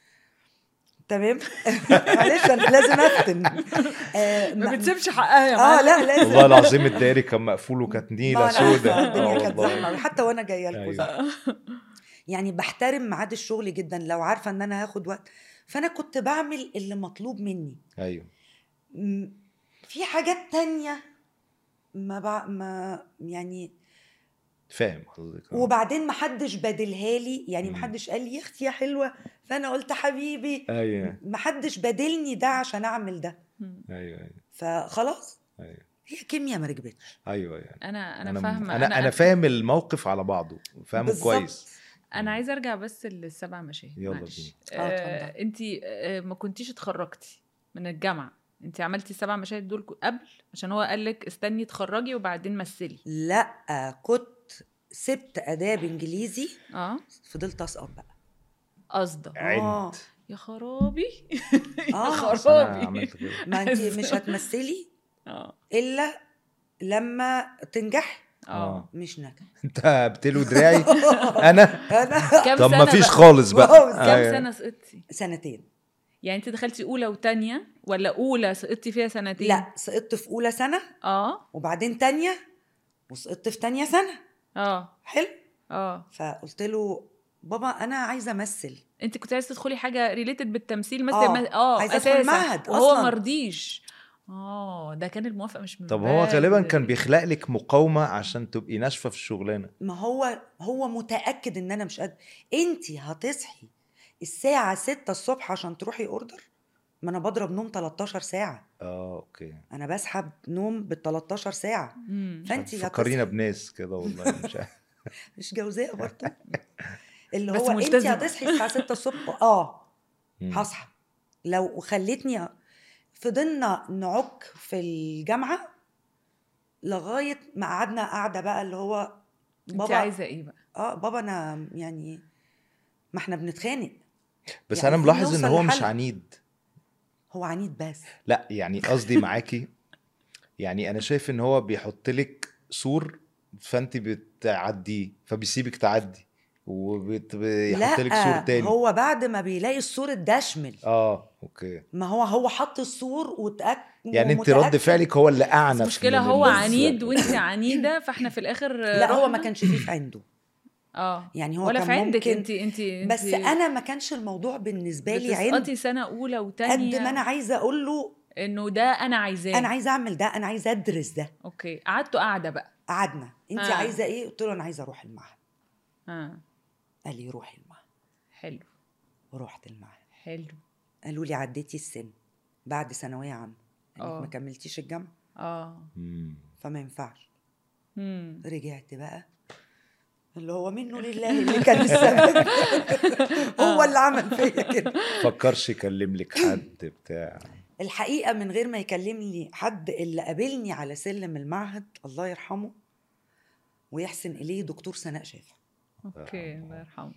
تمام معلش انا لازم افتن آه ما ما- بتسيبش حقها يا اه معلم لا لازم والله العظيم الداري كان مقفول وكانت ما نيله أنا عارفة، سودة الدنيا كانت والله. زحمه حتى وانا جايه لكم أيوة. زحمة. يعني بحترم ميعاد الشغل جدا لو عارفه ان انا هاخد وقت فانا كنت بعمل اللي مطلوب مني ايوه م- في حاجات تانية ما بع... ما يعني فاهم قصدك آه. وبعدين ما حدش بدلها لي يعني ما مم. حدش قال لي يا اختي يا حلوه فانا قلت حبيبي ايوه ما حدش بدلني ده عشان اعمل ده مم. ايوه ايوه فخلاص ايوه هي كيمياء ما ركبتش ايوه يعني انا انا انا فاهمه انا, أنا فاهم الموقف على بعضه فاهمه بالظبط. كويس انا عايزه ارجع بس للسبع مشاهد يلا معلش. بينا. آه، آه اتفضل. انت آه ما كنتيش اتخرجتي من الجامعه انت عملتي السبع مشاهد دول قبل عشان هو قال لك استني اتخرجي وبعدين مثلي لا كنت سبت اداب انجليزي اه فضلت اسقط بقى قصده آه. عند يا خرابي يا آه. بس انا خرابي عملت كده ما انت مش هتمثلي اه الا لما تنجحي اه مش نجح انت بتلو دراعي انا انا كام طب سنه ما فيش بقى؟ خالص بقى واو، كام أيوة. سنه سقطتي سنتين يعني انت دخلتي اولى وتانية ولا اولى سقطتي فيها سنتين لا سقطت في اولى سنه اه وبعدين تانية وسقطت في تانية سنه اه حلو اه فقلت له بابا انا عايزه امثل انت كنت عايزه تدخلي حاجه ريليتد بالتمثيل مثل آه، ما- اه عايزة أدخل اساسا معهد وهو أصلاً. مرضيش اه ده كان الموافقه مش من طب هو غالبا بدري. كان بيخلق لك مقاومه عشان تبقي ناشفه في الشغلانه ما هو هو متاكد ان انا مش قادره انت هتصحي الساعه 6 الصبح عشان تروحي اوردر ما انا بضرب نوم 13 ساعه اه اوكي انا بسحب نوم بال 13 ساعه مم. فانت فكرينا بناس كده والله مش عارف مش جوزاء برضه اللي بس هو انت ملتزمة. هتصحي الساعه 6 الصبح اه مم. هصحى لو خلتني فضلنا نعك في الجامعه لغايه ما قعدنا قاعده بقى اللي هو انت عايزه ايه بقى اه بابا انا يعني ما احنا بنتخانق بس يعني انا ملاحظ ان نوصل هو مش لحل. عنيد هو عنيد بس لا يعني قصدي معاكي يعني انا شايف ان هو بيحط لك سور فانت بتعديه فبيسيبك تعدي وبيحط لك سور تاني هو بعد ما بيلاقي السور اتدشمل اه اوكي ما هو هو حط السور وتأكد يعني انت رد فعلك هو اللي اعنف بس المشكله من هو ال- عنيد وانت عنيده فاحنا في الاخر لا هو ما رحنا- كانش فيه في عنده اه يعني هو ولا كان في عندك ممكن انت انت انت بس انا ما كانش الموضوع بالنسبه لي عند بتسقطي سنه اولى قد وتانية ما انا عايزه اقول له انه ده انا عايزاه انا عايزه اعمل ده انا عايزه ادرس ده اوكي قعدتوا قاعده بقى قعدنا انت آه. عايزه ايه قلت له انا عايزه اروح المعهد اه قال لي روحي المعهد حلو ورحت المعهد حلو قالوا لي عديتي السن بعد ثانويه عامه انك آه. ما كملتيش الجامعه اه مم. فما ينفعش مم. رجعت بقى اللي هو منه لله اللي كان السبب هو اللي عمل فيا كده فكرش يكلم لك حد بتاع الحقيقه من غير ما يكلم لي حد اللي قابلني على سلم المعهد الله يرحمه ويحسن اليه دكتور سناء شافع اوكي الله يرحمه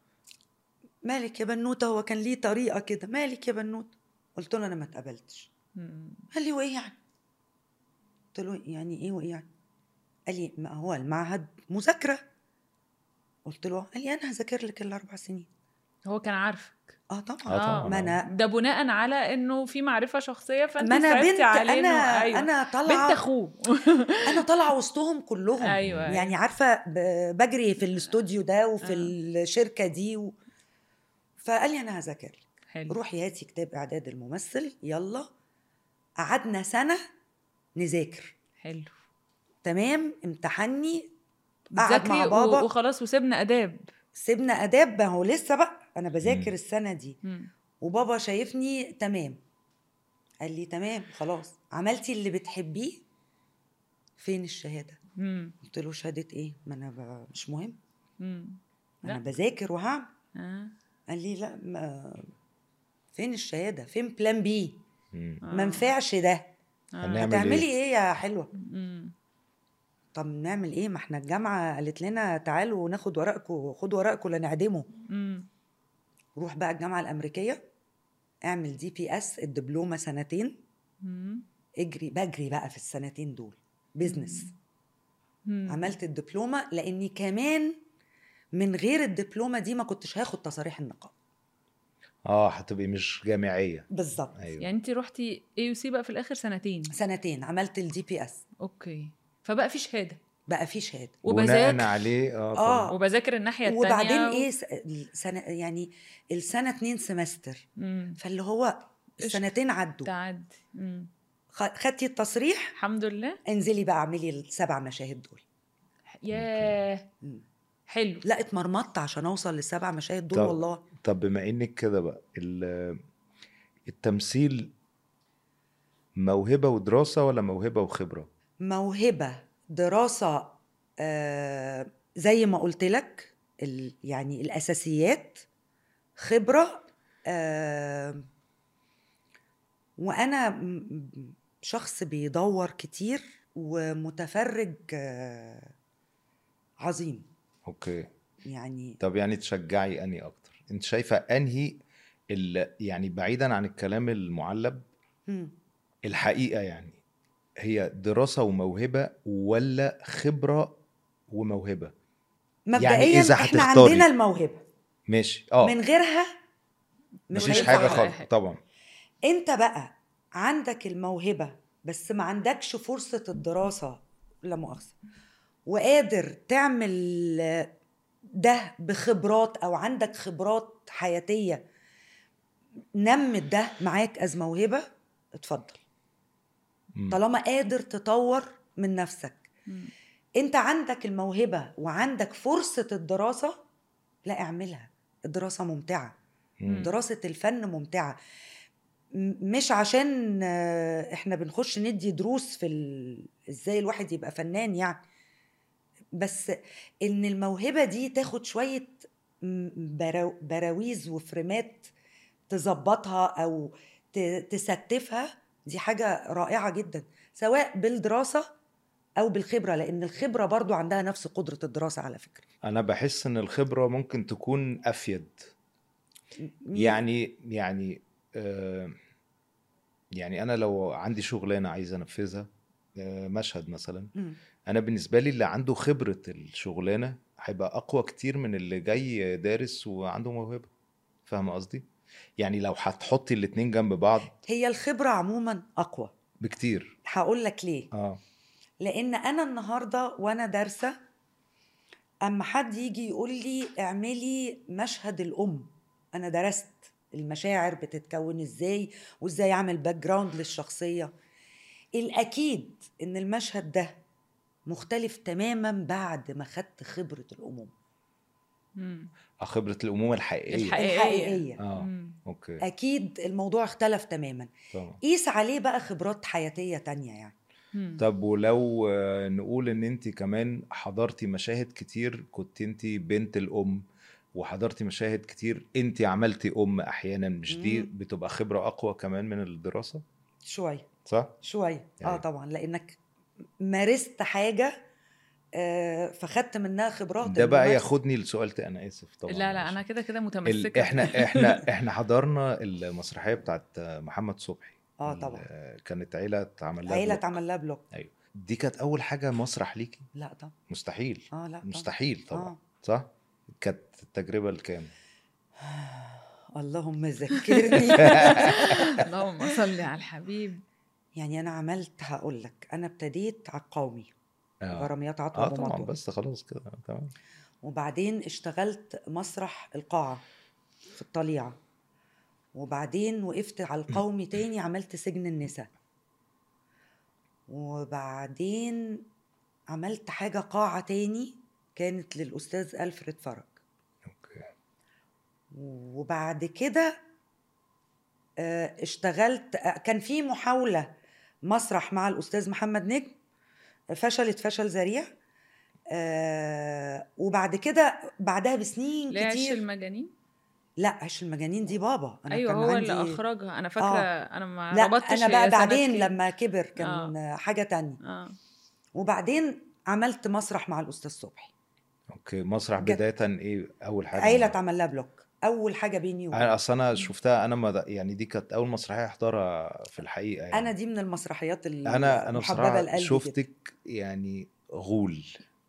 مالك يا بنوته هو كان ليه طريقه كده مالك يا بنوته قلت له انا ما اتقبلتش مم. قال لي وايه يعني قلت له يعني ايه وايه يعني قال لي ما هو المعهد مذاكره قلت له قال لي انا هذاكر لك الاربع سنين هو كان عارفك اه طبعا اه طبعا ما انا ده بناء على انه في معرفه شخصيه فانت ما انا صعبتي بنت عليه انا إنه- أيوة. انا بنت طالعه اخوه انا طالعه وسطهم كلهم أيوة، أيوة. يعني عارفه ب- بجري في الاستوديو ده وفي آه. الشركه دي و... فقال لي انا هذاكر لك حلو روحي هاتي كتاب اعداد الممثل يلا قعدنا سنه نذاكر حلو تمام امتحني قعد بتذاكري مع و- بابا وخلاص وسيبنا اداب سيبنا اداب ما هو لسه بقى انا مم. بذاكر السنه دي مم. وبابا شايفني تمام قال لي تمام خلاص عملتي اللي بتحبيه فين الشهاده مم. قلت له شهاده ايه ما انا ب... مش مهم مم. انا لا. بذاكر وهعمل آه. قال لي لا ما فين الشهاده فين بلان بي مم. آه. ما ينفعش ده آه. هنعمل هتعملي ايه؟ ايه يا حلوه مم. طب نعمل ايه ما احنا الجامعه قالت لنا تعالوا ناخد ورقكم خدوا ورقكم لنعدمه مم. روح بقى الجامعه الامريكيه اعمل دي بي اس الدبلومه سنتين مم. اجري بجري بقى في السنتين دول بيزنس مم. عملت الدبلومه لاني كمان من غير الدبلومه دي ما كنتش هاخد تصاريح النقاب اه هتبقي مش جامعيه بالظبط ايوه يعني انت رحتي اي يو سي بقى في الاخر سنتين سنتين عملت الدي بي اس اوكي فبقى في شهاده بقى في شهاده بناء وبذاكر عليه اه آه. طبعا وبذاكر الناحيه الثانيه وبعدين ايه س- السنه يعني السنه اتنين سمستر مم. فاللي هو السنتين عدوا تعدي مم. خ- خدتي التصريح الحمد لله انزلي بقى اعملي السبع مشاهد دول ياه مم. حلو لا اتمرمطت عشان اوصل للسبع مشاهد دول طب- والله طب بما انك كده بقى ال- التمثيل موهبه ودراسه ولا موهبه وخبره موهبه دراسه آه زي ما قلت لك ال يعني الاساسيات خبره آه وانا م- م- شخص بيدور كتير ومتفرج آه عظيم اوكي يعني طب يعني تشجعي انهي اكتر انت شايفه انهي ال- يعني بعيدا عن الكلام المعلب مم. الحقيقه يعني هي دراسه وموهبه ولا خبره وموهبه مبدئيا إذا احنا هتختاري. عندنا الموهبه ماشي اه من غيرها مش مفيش هينفع حاجه ولا خالص حاجة. طبعا انت بقى عندك الموهبه بس ما عندكش فرصه الدراسه لا مؤاخذه وقادر تعمل ده بخبرات او عندك خبرات حياتيه نمت ده معاك از موهبه اتفضل مم. طالما قادر تطور من نفسك مم. انت عندك الموهبه وعندك فرصه الدراسه لا اعملها الدراسه ممتعه مم. دراسه الفن ممتعه م- مش عشان آه، احنا بنخش ندي دروس في ال... ازاي الواحد يبقى فنان يعني بس ان الموهبه دي تاخد شويه م- برا- براويز وفريمات تظبطها او ت- تستفها دي حاجه رائعه جدا سواء بالدراسه او بالخبره لان الخبره برضو عندها نفس قدره الدراسه على فكره انا بحس ان الخبره ممكن تكون افيد يعني يعني آه يعني انا لو عندي شغلانه عايز انفذها آه مشهد مثلا مم. انا بالنسبه لي اللي عنده خبره الشغلانه هيبقى اقوى كتير من اللي جاي دارس وعنده موهبه فاهم قصدي يعني لو هتحطي الاتنين جنب بعض هي الخبره عموما اقوى بكتير هقول لك ليه اه لان انا النهارده وانا دارسه اما حد يجي يقول لي اعملي مشهد الام انا درست المشاعر بتتكون ازاي وازاي اعمل باك جراوند للشخصيه الاكيد ان المشهد ده مختلف تماما بعد ما خدت خبره الامومه مم. آه، خبره الامومه الحقيقيه الحقيقية. الحقيقيه اه مم. اوكي اكيد الموضوع اختلف تماما طبعا قيس عليه بقى خبرات حياتيه تانية يعني مم. طب ولو آه، نقول ان انت كمان حضرتي مشاهد كتير كنت انت بنت الام وحضرتي مشاهد كتير انت عملتي ام احيانا مش دي مم. بتبقى خبرة اقوى كمان من الدراسة شويه صح؟ شويه اه أيوة. طبعا لانك مارست حاجه آه، فخدت منها خبرات ده بقى الممارسة. ياخدني لسؤال تاني انا اسف طبعا لا لا معلش. انا كده كده ال... متمسكه احنا احنا احنا حضرنا المسرحية بتاعت محمد صبحي اه ال- طبعا كانت عيلة اتعمل لها عيله بلوك. اتعمل لها بلوك ايوه دي كانت اول حاجة مسرح ليكي لا طبعا مستحيل اه لا طبعا مستحيل طبعا آه. صح؟ كانت التجربة الكام؟ اللهم ذكرني اللهم صل على الحبيب يعني انا عملت هقول لك انا ابتديت على القومي اه غراميات اه عطا طبعا ومطوة بس خلاص كده تمام وبعدين اشتغلت مسرح القاعة في الطليعة وبعدين وقفت على القومي تاني عملت سجن النساء وبعدين عملت حاجة قاعة تاني كانت للأستاذ ألفريد فرج اوكي وبعد كده آه، اشتغلت آه، كان في محاولة مسرح مع الأستاذ محمد نجم فشلت فشل ذريع آه، وبعد كده بعدها بسنين ليه عش كتير المجانين لا عش المجانين دي بابا أنا ايوه كان هو عندي اللي اخرجها انا فاكره انا ما لا ربطتش أنا هي بقى سنة بعدين كام. لما كبر كان آه. حاجة تانية اه وبعدين عملت مسرح مع الأستاذ صبحي اوكي مسرح جت- بدايه ايه اول حاجه عيلة اتعمل لها بلوك أول حاجة بيني وبين انا اصل انا شفتها انا ما يعني دي كانت اول مسرحيه احضرها في الحقيقه يعني أنا دي من المسرحيات انا انا المحببة بصراحه لقلبي جدا. شفتك يعني غول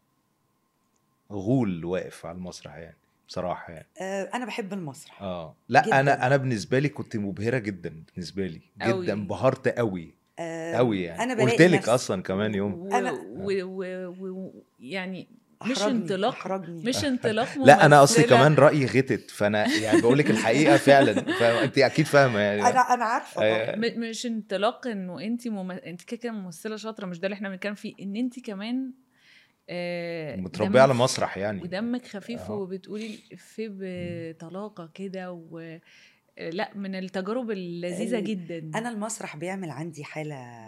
غول واقف على المسرح يعني بصراحه يعني آه، أنا بحب المسرح اه لا جداً. انا انا بالنسبه لي كنت مبهره جدا بالنسبه لي أوي. جدا انبهرت قوي آه، قوي يعني أنا قلت بلاقي لك نفسي- اصلا كمان يوم و... أنا- و... و... و... يعني مش أحرجني- انطلاق أحرجني مش انطلاق لا انا اصلي ممثلة. كمان رايي غتت فانا يعني بقول لك الحقيقه فعلا فانت اكيد فاهمه يعني انا انا عارفه أيوة. طبعا م- مش انطلاق انه انت مم... انت كده كده ممثله شاطره مش ده اللي احنا بنتكلم فيه ان انت كمان آه متربيه على دمك- مسرح يعني ودمك خفيف آه. وبتقولي الإفيه بطلاقه كده و آه، لا من التجارب اللذيذه ال- جدا انا المسرح بيعمل عندي حاله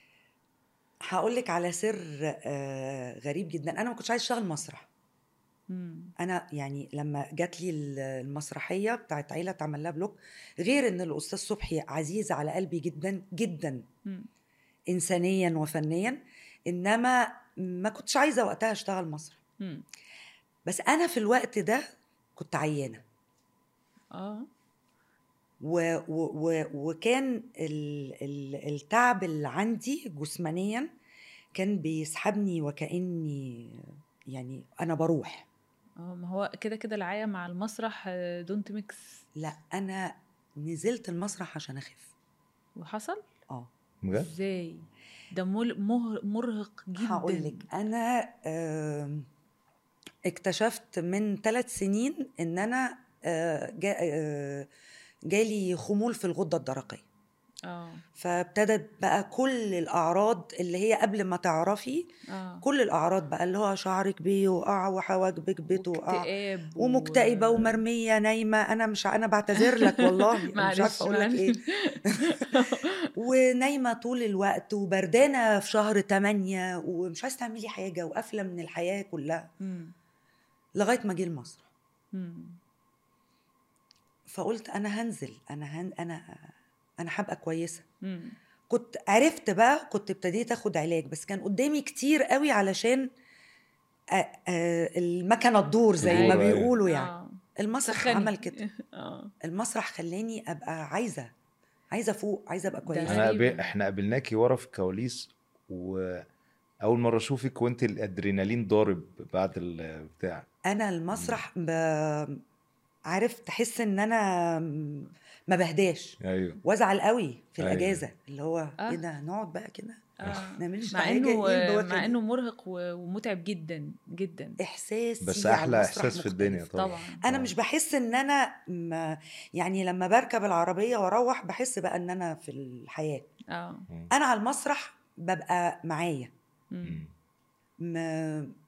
هقول لك على سر آه، غريب جدا انا ما كنتش عايز اشتغل مسرح مم. انا يعني لما جات لي ال- المسرحيه بتاعت عيله اتعمل لها بلوك غير ان الاستاذ صبحي عزيز على قلبي جدا جدا مم. انسانيا وفنيا انما ما كنتش عايزه وقتها اشتغل مسرح مم. بس انا في الوقت ده كنت عيانه اه و و و وكان ال ال التعب اللي عندي جسمانيا كان بيسحبني وكاني يعني انا بروح اه ما هو كده كده العيا مع المسرح دونت ميكس لا انا نزلت المسرح عشان اخف وحصل اه بجد ازاي ده مل- مه- مرهق جدا هقول لك انا آم، اكتشفت من ثلاث سنين ان انا آه، جا- آه، جالي خمول في الغده الدرقيه اه فابتدت بقى كل الاعراض اللي هي قبل ما تعرفي اه كل الاعراض بقى اللي هو شعرك بيوقع وحواجبك بتوقع واكتئاب و- ومكتئبه ومرميه نايمه انا مش انا بعتذر لك والله أنا مش معلش عارفه اقول لك معلش. ايه ونايمه طول الوقت وبردانه في شهر 8 ومش عايزه تعملي حاجه وقافله من الحياه كلها مم. لغايه ما جه المسرح مم. فقلت انا هنزل انا هن... انا انا هبقى كويسه مم. كنت عرفت بقى كنت ابتديت اخد علاج بس كان قدامي كتير قوي علشان أ- أ- المكنه تدور زي ما أيوة، أيوة. بيقولوا يعني آه. المسرح سخني. عمل كده اه المسرح خلاني ابقى عايزه عايزه فوق عايزه ابقى كويسه انا غريبة. قابل... احنا قابلناكي ورا في الكواليس واول مره اشوفك وانت الادرينالين ضارب بعد البتاع انا المسرح ب... عارف تحس ان انا م- ما بهداش ايوه وازعل قوي في أيوة. الاجازه اللي هو آه. ايه ده نقعد بقى كده آه. نعملش مع حاجه انه ايه البواكة مع دي؟ انه مرهق و- ومتعب جدا جدا احساسي بس على احلى المسرح احساس في الدنيا مختلف. طبعا طبعا انا مش بحس ان انا م... يعني لما بركب العربيه واروح بحس بقى ان انا في الحياه اه مم. انا على المسرح ببقى معايا مم. مم. م...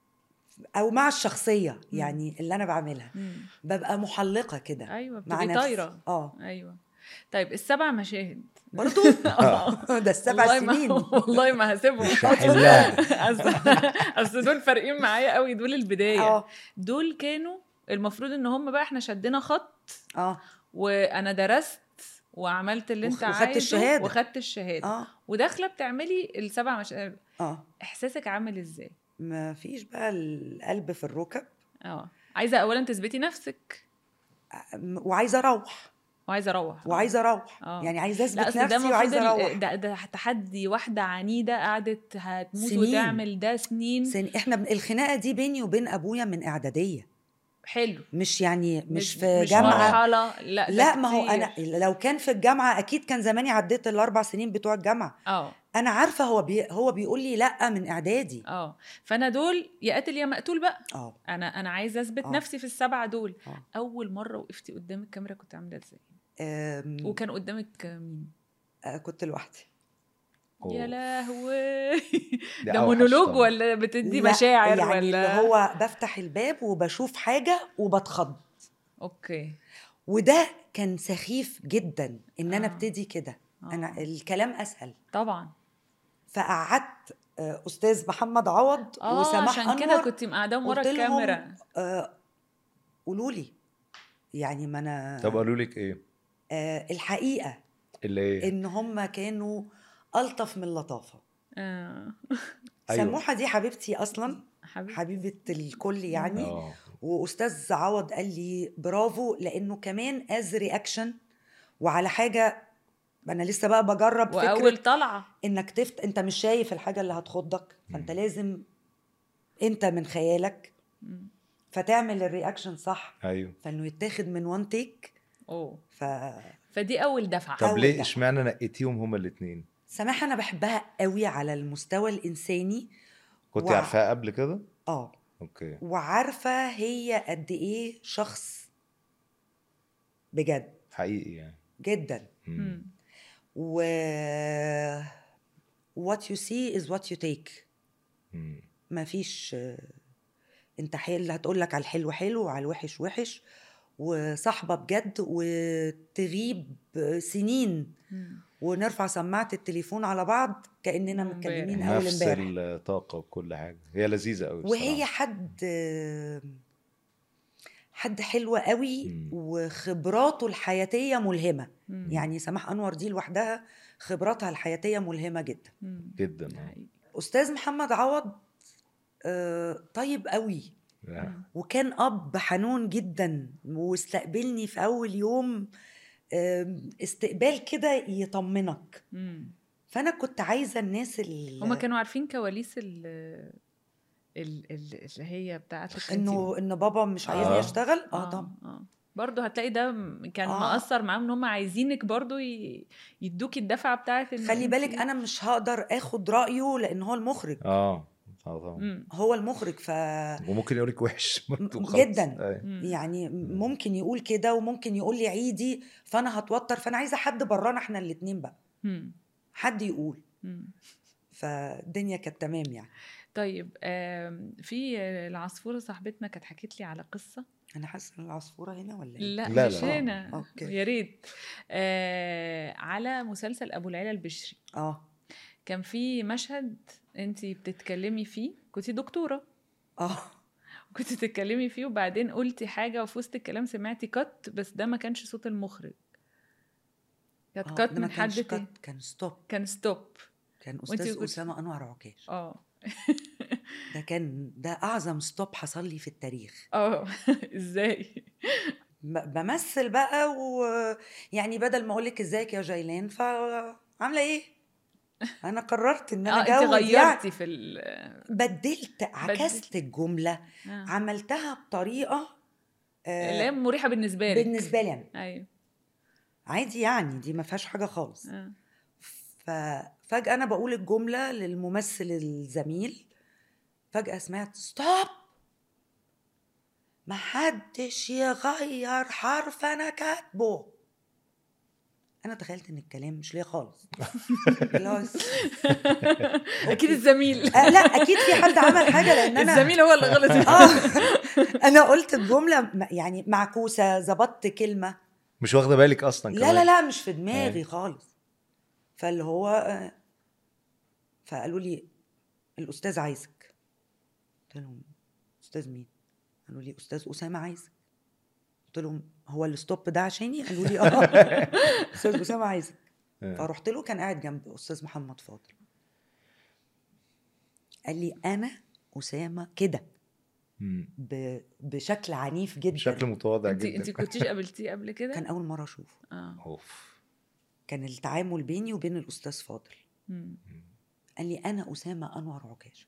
او مع الشخصيه يعني اللي انا بعملها مم. ببقى محلقه كده ايوه مع بتبقي نفسي طايره اه ايوه طيب السبع مشاهد برضو اه ده السبع والله ما- سنين والله ما هسيبهم مش هحلها أصل- اصل دول فارقين معايا قوي دول البدايه اه دول كانوا المفروض ان هم بقى احنا شدينا خط اه وانا درست وعملت اللي انت وخ- وخدت عايزه الشهادة. وخدت الشهاده اه وداخله بتعملي السبع مش... اه احساسك عامل ازاي ما فيش بقى القلب في الركب اه عايزه اولا تثبتي نفسك م- وعايزه اروح وعايزه اروح وعايزه اروح آه. يعني عايزه لا اثبت اصل ده نفسي المفروض وعايزه ال- اروح ده, ده تحدي واحده عنيده قعدت هتموت سنين. وتعمل ده سنين سن... احنا بن- الخناقه دي بيني وبين ابويا من اعداديه حلو مش يعني مش, في مش جامعه مرحله لا ده لا ما هو كتير. انا لو كان في الجامعه اكيد كان زماني عديت الاربع سنين بتوع الجامعه اه انا عارفه هو بي... هو بيقول لي لا من اعدادي اه فانا دول يا قاتل يا مقتول بقى اه انا انا عايزه اثبت آه. نفسي في السبعه دول آه. اول مره وقفتي قدام الكاميرا كنت عامله ازاي أم... وكان قدامك مين آه كنت لوحدي يا أوه. لهوي ده ده أوحش مونولوج طبعاً. ولا بتدي لا، مشاعر يعني ولا اللي هو بفتح الباب وبشوف حاجه وبتخض اوكي وده كان سخيف جدا ان انا آه. ابتدي كده آه. انا الكلام اسهل طبعا فقعدت آه، استاذ محمد عوض اه وسماح عشان انور كده كنت مقعدة ورا قلت لهم الكاميرا آه، قولوا لي يعني ما انا طب قالوا لك ايه آه الحقيقه اللي ايه ان هم كانوا الطف من اللطافه آه. أيوة. سموحه دي حبيبتي اصلا حبيبي حبيبه الكل يعني اه واستاذ عوض قال لي برافو لانه كمان از رياكشن وعلى حاجه انا لسه بقى بجرب واول فكره طلعه انك تفت انت مش شايف الحاجه اللي هتخضك فانت مم. لازم انت من خيالك مم. فتعمل الرياكشن صح ايوه فانه يتاخد من وان تيك اوه ف فدي اول دفعه طب أول ليه دفعة. اشمعنى نقيتيهم هما الاثنين سماحه انا بحبها قوي على المستوى الانساني كنت وع- عارفاها قبل كده اه اوكي وعارفه هي قد ايه شخص بجد حقيقي يعني جدا مم. مم. و what you see is what you take مم. ما فيش انت حل هتقول لك على الحلو حلو وعلى الوحش وحش وصاحبه بجد وتغيب سنين مم. ونرفع سماعه التليفون على بعض كاننا امبارح. متكلمين اول نفس امبارح الطاقه وكل حاجه هي لذيذه قوي وهي حد حد حلو قوي مم. وخبراته الحياتيه ملهمه مم. يعني سماح انور دي لوحدها خبراتها الحياتيه ملهمه جدا مم. جدا ده آه. حقيقي. استاذ محمد عوض آه، طيب قوي آه. وكان اب حنون جدا واستقبلني في اول يوم آم، استقبال كده يطمنك مم. فانا كنت عايزه الناس اللي هما كانوا عارفين كواليس ال ال- ال- اللي هي بتاعتك انه ان بابا مش عايزني آه. اشتغل اه طبعا اه برضه هتلاقي ده م- كان آه. مأثر معاهم ان هم عايزينك برضه ي... يدوكي الدفعه بتاعت إن خلي انتي- بالك انا مش هقدر اخد رايه لان هو المخرج اه اه طبعا مم. هو المخرج ف وممكن يقول لك وحش برضه م- خالص. جداً. أيوة. مم. يعني ممكن يقول كده وممكن يقول لي عيدي فانا هتوتر فانا عايزه حد برانا احنا الاتنين بقى مم. حد يقول مم. فالدنيا كانت تمام يعني طيب آم، في العصفوره صاحبتنا كانت حكت لي على قصه انا حاسه ان العصفوره هنا ولا ايه لا, لا، مش لا. هنا أوكي. يا ريت آه على مسلسل ابو العلا البشري اه كان في مشهد انت بتتكلمي فيه كنتي دكتوره اه كنت تتكلمي فيه وبعدين قلتي حاجه وفي وسط الكلام سمعتي كات بس ده ما كانش صوت المخرج كانت آه، كات ده ما من كانش حد تاني كات كان ستوب كان ستوب كان وإنتي استاذ كنت- اسامه انور عكاش اه ده كان ده اعظم ستوب حصل لي في التاريخ اه ازاي ب- بمثل بقى ويعني بدل ما اقول لك ازيك يا جيلان فعامله ايه انا قررت ان اه انا انت اجاوب يعني غيرتي في ال بدلت عكست الجمله آه. عملتها بطريقه آه، اللي هي مريحه بالنسبه لك بالنسبه لي انا ايوه عادي يعني دي ما فيهاش حاجه خالص آه. ففجاه انا بقول الجمله للممثل الزميل فجاه سمعت ستوب محدش يغير حرف انا كاتبه انا تخيلت ان الكلام مش ليا خالص اللي هو اكيد الزميل آه لا اكيد في حد عمل حاجه لان انا الزميل هو اللي غلط اه انا قلت الجمله م- يعني معكوسه ظبطت كلمه مش واخده بالك اصلا لا كمان. لا لا مش في دماغي أيوة. خالص فاللي هو آه، فقالوا لي الاستاذ عايزك قلت لهم استاذ مين قالوا لي استاذ اسامه عايزك قلت لهم هو الستوب ده عشاني قالوا لي اه استاذ اسامه عايزك آه. فرحت له كان قاعد جنب استاذ محمد فاضل قال لي انا اسامه كده مم. ب- بشكل عنيف جدا بشكل متواضع انت جدا انت كنتيش قابلتيه قبل كده كان اول مره اشوفه اه اوف كان التعامل بيني وبين الاستاذ فاضل مم. قال لي انا اسامه انور عكاش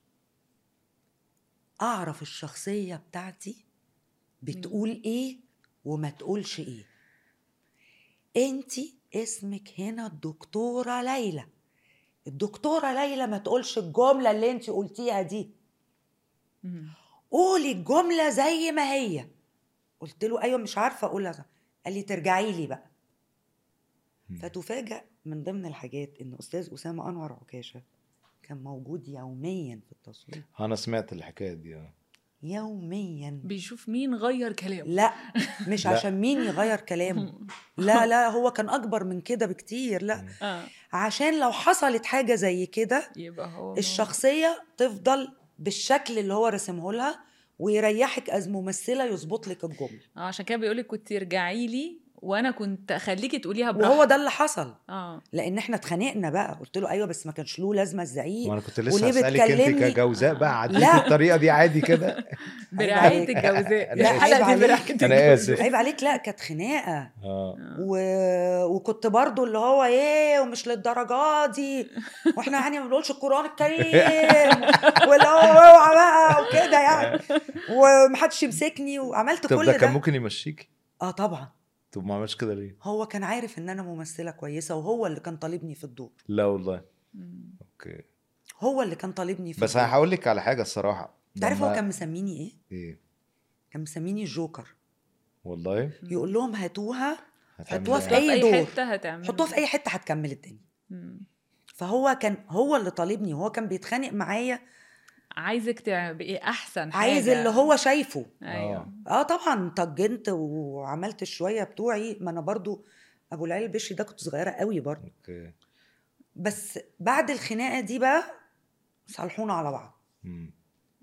اعرف الشخصيه بتاعتي بتقول ايه وما تقولش ايه انت اسمك هنا الدكتوره ليلى الدكتوره ليلى ما تقولش الجمله اللي انت قلتيها دي مم. قولي الجمله زي ما هي قلت له ايوه مش عارفه اقولها صح. قال لي ترجعي لي بقى مم. فتفاجأ من ضمن الحاجات ان استاذ اسامه انور عكاشه كان موجود يوميا في التصوير انا سمعت الحكايه دي آه. يوميا بيشوف مين غير كلامه لا مش لا. عشان مين يغير كلامه لا لا هو كان اكبر من كده بكتير لا اه عشان لو حصلت حاجه زي كده يبقى هو الشخصيه تفضل بالشكل اللي هو رسمه لها ويريحك از ممثله يظبط لك الجمله اه عشان كده بيقولك كنت ارجعي لي وانا كنت اخليكي تقوليها براحتك وهو ده اللي حصل اه لان احنا اتخانقنا بقى قلت له ايوه بس ما كانش له لازمه الزعيق وانا كنت لسه وليه هسالك انت بتكلمني؟ كجوزاء بقى عديتي لا. الطريقه دي عادي كده برعايه عليك. الجوزاء لا، الحلقه عيب دي عليك. برعايه أنا الجوزاء. آسف. عيب عليك لا كانت خناقه اه آه. و... وكنت برضو اللي هو ايه ومش للدرجه دي واحنا يعني ما بنقولش القران الكريم واللي هو اوعى بقى وكده يعني ومحدش يمسكني وعملت طب كل ده ده, كان ممكن يمشيك اه طبعا طب ما عملش كده ليه هو كان عارف ان انا ممثله كويسه وهو اللي كان طالبني في الدور لا والله مم. اوكي هو اللي كان طالبني في بس الدور انا هقول لك على حاجه الصراحه انت عارف هو لما- كان مسميني ايه ايه كان مسميني الجوكر والله يقول لهم هاتوها هتعمل حطوها في إيه؟ حطوها أي في اي دور. حته هتعمل حطوها في اي حته هتكمل الدنيا مم. فهو كان هو اللي طالبني وهو كان بيتخانق معايا عايزك تبقي احسن حاجه عايز اللي هو شايفه ايوه اه طبعا طجنت وعملت الشويه بتوعي ما انا برضو ابو العيل البشري ده كنت صغيره قوي برضو اوكي بس بعد الخناقه دي بقى صالحونا على بعض مم.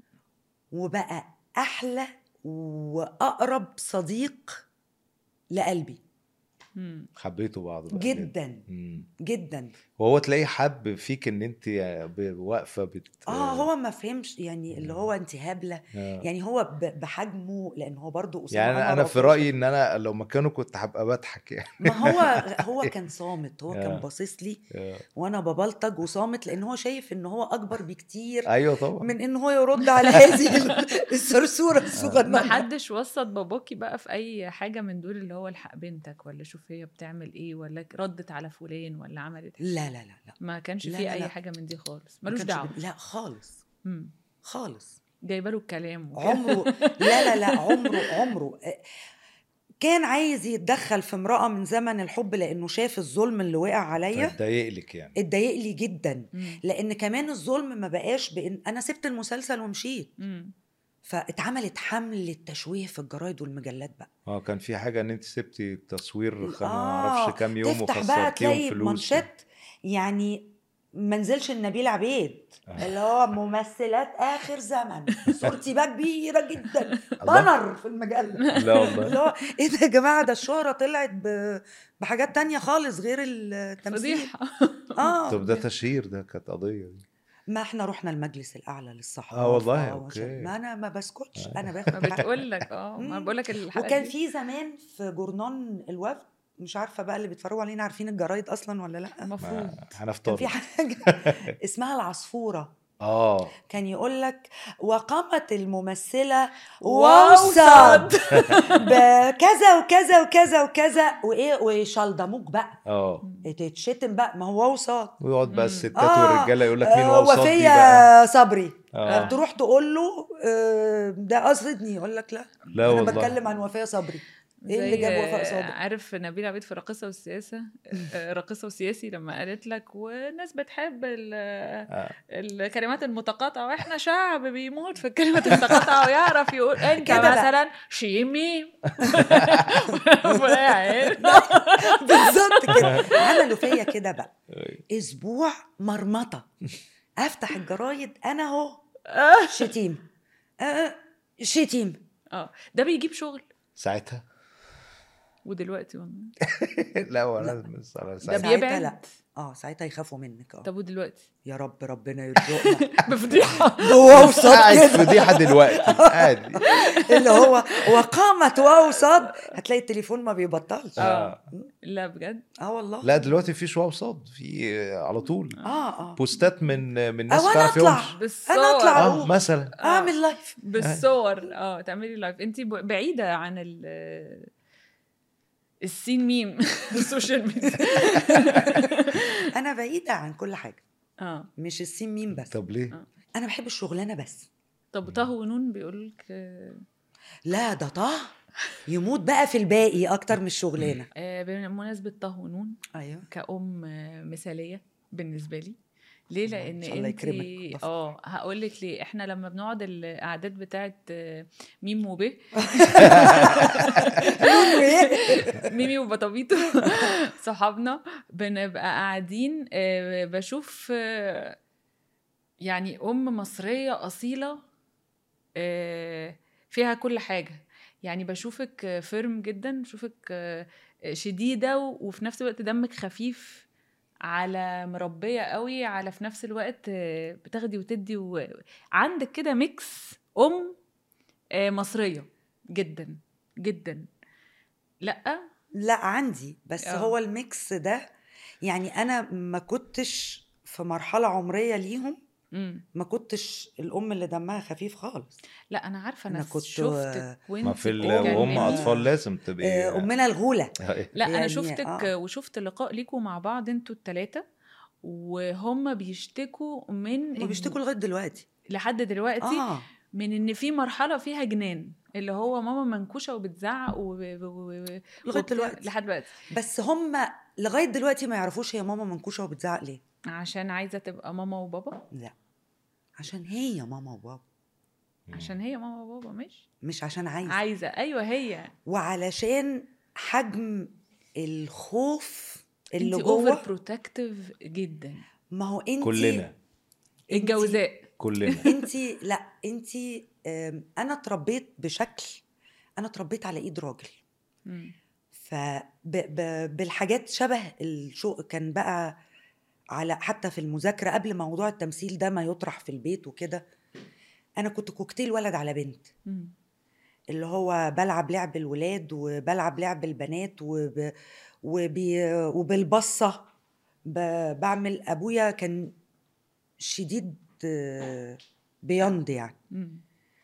وبقى احلى واقرب صديق لقلبي مم. حبيتوا بعض بقى جدا مم. جدا وهو تلاقيه حب فيك ان انت ب- واقفه بت اه هو ما فهمش يعني اللي هو انت هبله آه. يعني هو ب- بحجمه لان هو برضو اسامه يعني انا عمر انا في وفاشل. رايي ان انا لو مكانه كنت هبقى بضحك يعني ما هو هو كان صامت هو كان آه. باصص لي آه. وانا ببلطج وصامت لان هو شايف ان هو اكبر بكتير ايوه طبعا من ان هو يرد على هذه الصرصوره الصغننه ما حدش وسط باباكي بقى في اي حاجه من دول اللي هو الحق بنتك ولا شوف هي بتعمل ايه ولا ردت على فلان ولا عملت لا لا لا لا ما كانش لا، فيه لا، اي لا. حاجه من دي خالص ما ملوش كانش دعوه بي- لا خالص مم. خالص جايبه له الكلام وكده. عمره لا لا لا عمره عمره آه، كان عايز يتدخل في امرأة من زمن الحب لأنه شاف الظلم اللي وقع عليا اتضايق لك يعني اتضايق لي جدا مم. لأن كمان الظلم ما بقاش بإن أنا سبت المسلسل ومشيت مم. فاتعملت حملة تشويه في الجرايد والمجلات بقى اه كان في حاجه ان انت سبتي التصوير خ- ما آه، اعرفش كام يوم تفتح بقى وخسرتيهم تلاقي فلوس منشط يعني منزلش النبيل عبيد آه. اللي هو ممثلات اخر زمن صورتي بقى كبيره جدا الله. بانر في المجله لا اللي والله هو ايه ده يا جماعه ده الشهره طلعت ب... بحاجات تانية خالص غير التمثيل فضيحه اه طب ده تشهير ده كانت قضيه دي ما احنا رحنا المجلس الاعلى للصحافه آه والله، ومش- أوكي. ما انا ما بسكتش آه. انا باخد ما حقي. بتقول لك اه ما مم. بقول لك الحلقه وكان دي. في زمان في جورنان الوفد مش عارفه بقى اللي بيتفرجوا علينا عارفين الجرايد اصلا ولا لا المفروض ما كان هنفترض في حاجه اسمها العصفوره اه كان يقول لك وقامت الممثله ووصد. ووصد بكذا وكذا وكذا وكذا وايه ويشلدموك بقى اه تتشتم بقى ما هو وصاد ويقعد بقى مم. الستات آه، والرجاله يقول لك مين آه، وصاد دي بقى وفيه صبري اه تروح تقول له آه، ده قصدني يقول لك لا لا انا والله بتكلم عن وفيه صبري ايه اللي زي- جاب وفاء صادق عارف نبيل عبيد في راقصه والسياسه آه، راقصه وسياسي لما قالت لك والناس بتحب ال- آه. الكلمات المتقاطعه واحنا شعب بيموت في الكلمات المتقاطعه ويعرف يقول انت كده بقى. مثلا شيمي فاهم؟ بالظبط كده عملوا فيا كده بقى أيوة. اسبوع مرمطه افتح الجرايد انا اهو آه. شتيم آه، شتيم اه ده بيجيب شغل ساعتها ودلوقتي والله لا ولا بس على ده ساعتها ساعتها بيبعد لا. اه ساعتها يخافوا منك اه طب ودلوقتي يا رب ربنا يرزقنا بفضيحه بوصد قاعد كده فضيحه دلوقتي عادي اللي هو وقامت واوصد هتلاقي التليفون ما بيبطلش آه. لا بجد اه والله لا دلوقتي في شواء وصاد في على طول اه اه بوستات من من ناس او انا تعرف اطلع يومش بالصور انا اطلع اه اقول مثلا اعمل لايف بالصور اه تعملي لايف انت بعيده عن ال السين ميم السوشيال ميديا انا بعيده عن كل حاجه اه مش السين مين بس طب ليه؟ آه. انا بحب الشغلانه بس طب طه ونون بيقول لك لا ده طه يموت بقى في الباقي اكتر من الشغلانه آه بمناسبه طه ونون ايوه كأم آه، مثاليه بالنسى لي ليه الله- لان إن شاء الله انت يكرمك. اه هقول لك ليه احنا لما بنقعد القعدات بتاعت آه، ميم وب ميمي وبطبيطو صحابنا بنبقى قاعدين آه، بشوف آه، يعني ام مصريه اصيله آه، فيها كل حاجه يعني بشوفك آه، فيرم جدا بشوفك آه، شديده و- وفي نفس الوقت دمك خفيف على مربيه قوي على في نفس الوقت آه، بتاخدي وتدي وعندك كده ميكس ام آه، مصريه جدا جدا لا لا عندي بس آه. هو الميكس ده يعني انا ما كنتش في مرحله عمريه ليهم مم. ما كنتش الام اللي دمها خفيف خالص لا انا عارفه انا, أنا كنت- شفتك وانت ما في ال- بتتكلمي. وهم اطفال لازم تبقي آه، امنا الغوله لا انا يعني شفتك آه. وشفت لقاء ليكوا مع بعض انتوا التلاتة وهم بيشتكوا من ما إن- بيشتكوا لغايه دلوقتي لحد دلوقتي اه من ان في مرحله فيها جنان اللي هو ماما منكوشه وبتزعق و... و... و... لغايه وبتاع- دلوقتي لحد دلوقتي بس هم لغايه دلوقتي ما يعرفوش هي ماما منكوشه وبتزعق ليه عشان عايزه تبقى ماما وبابا لا عشان هي ماما وبابا عشان هي ماما وبابا مش مش عشان عايزه عايزه ايوه هي وعلشان حجم الخوف اللي انت اوفر جوه بروتكتيف جدا ما هو انت كلنا الجوزاء كلنا انت لا انت انا اتربيت بشكل انا اتربيت على ايد راجل مم. فبالحاجات شبه الشو كان بقى على حتى في المذاكره قبل موضوع التمثيل ده ما يطرح في البيت وكده انا كنت كوكتيل ولد على بنت مم. اللي هو بلعب لعب الولاد وبلعب لعب البنات وب... وبي... وبالبصه ب... بعمل ابويا كان شديد بيند يعني مم.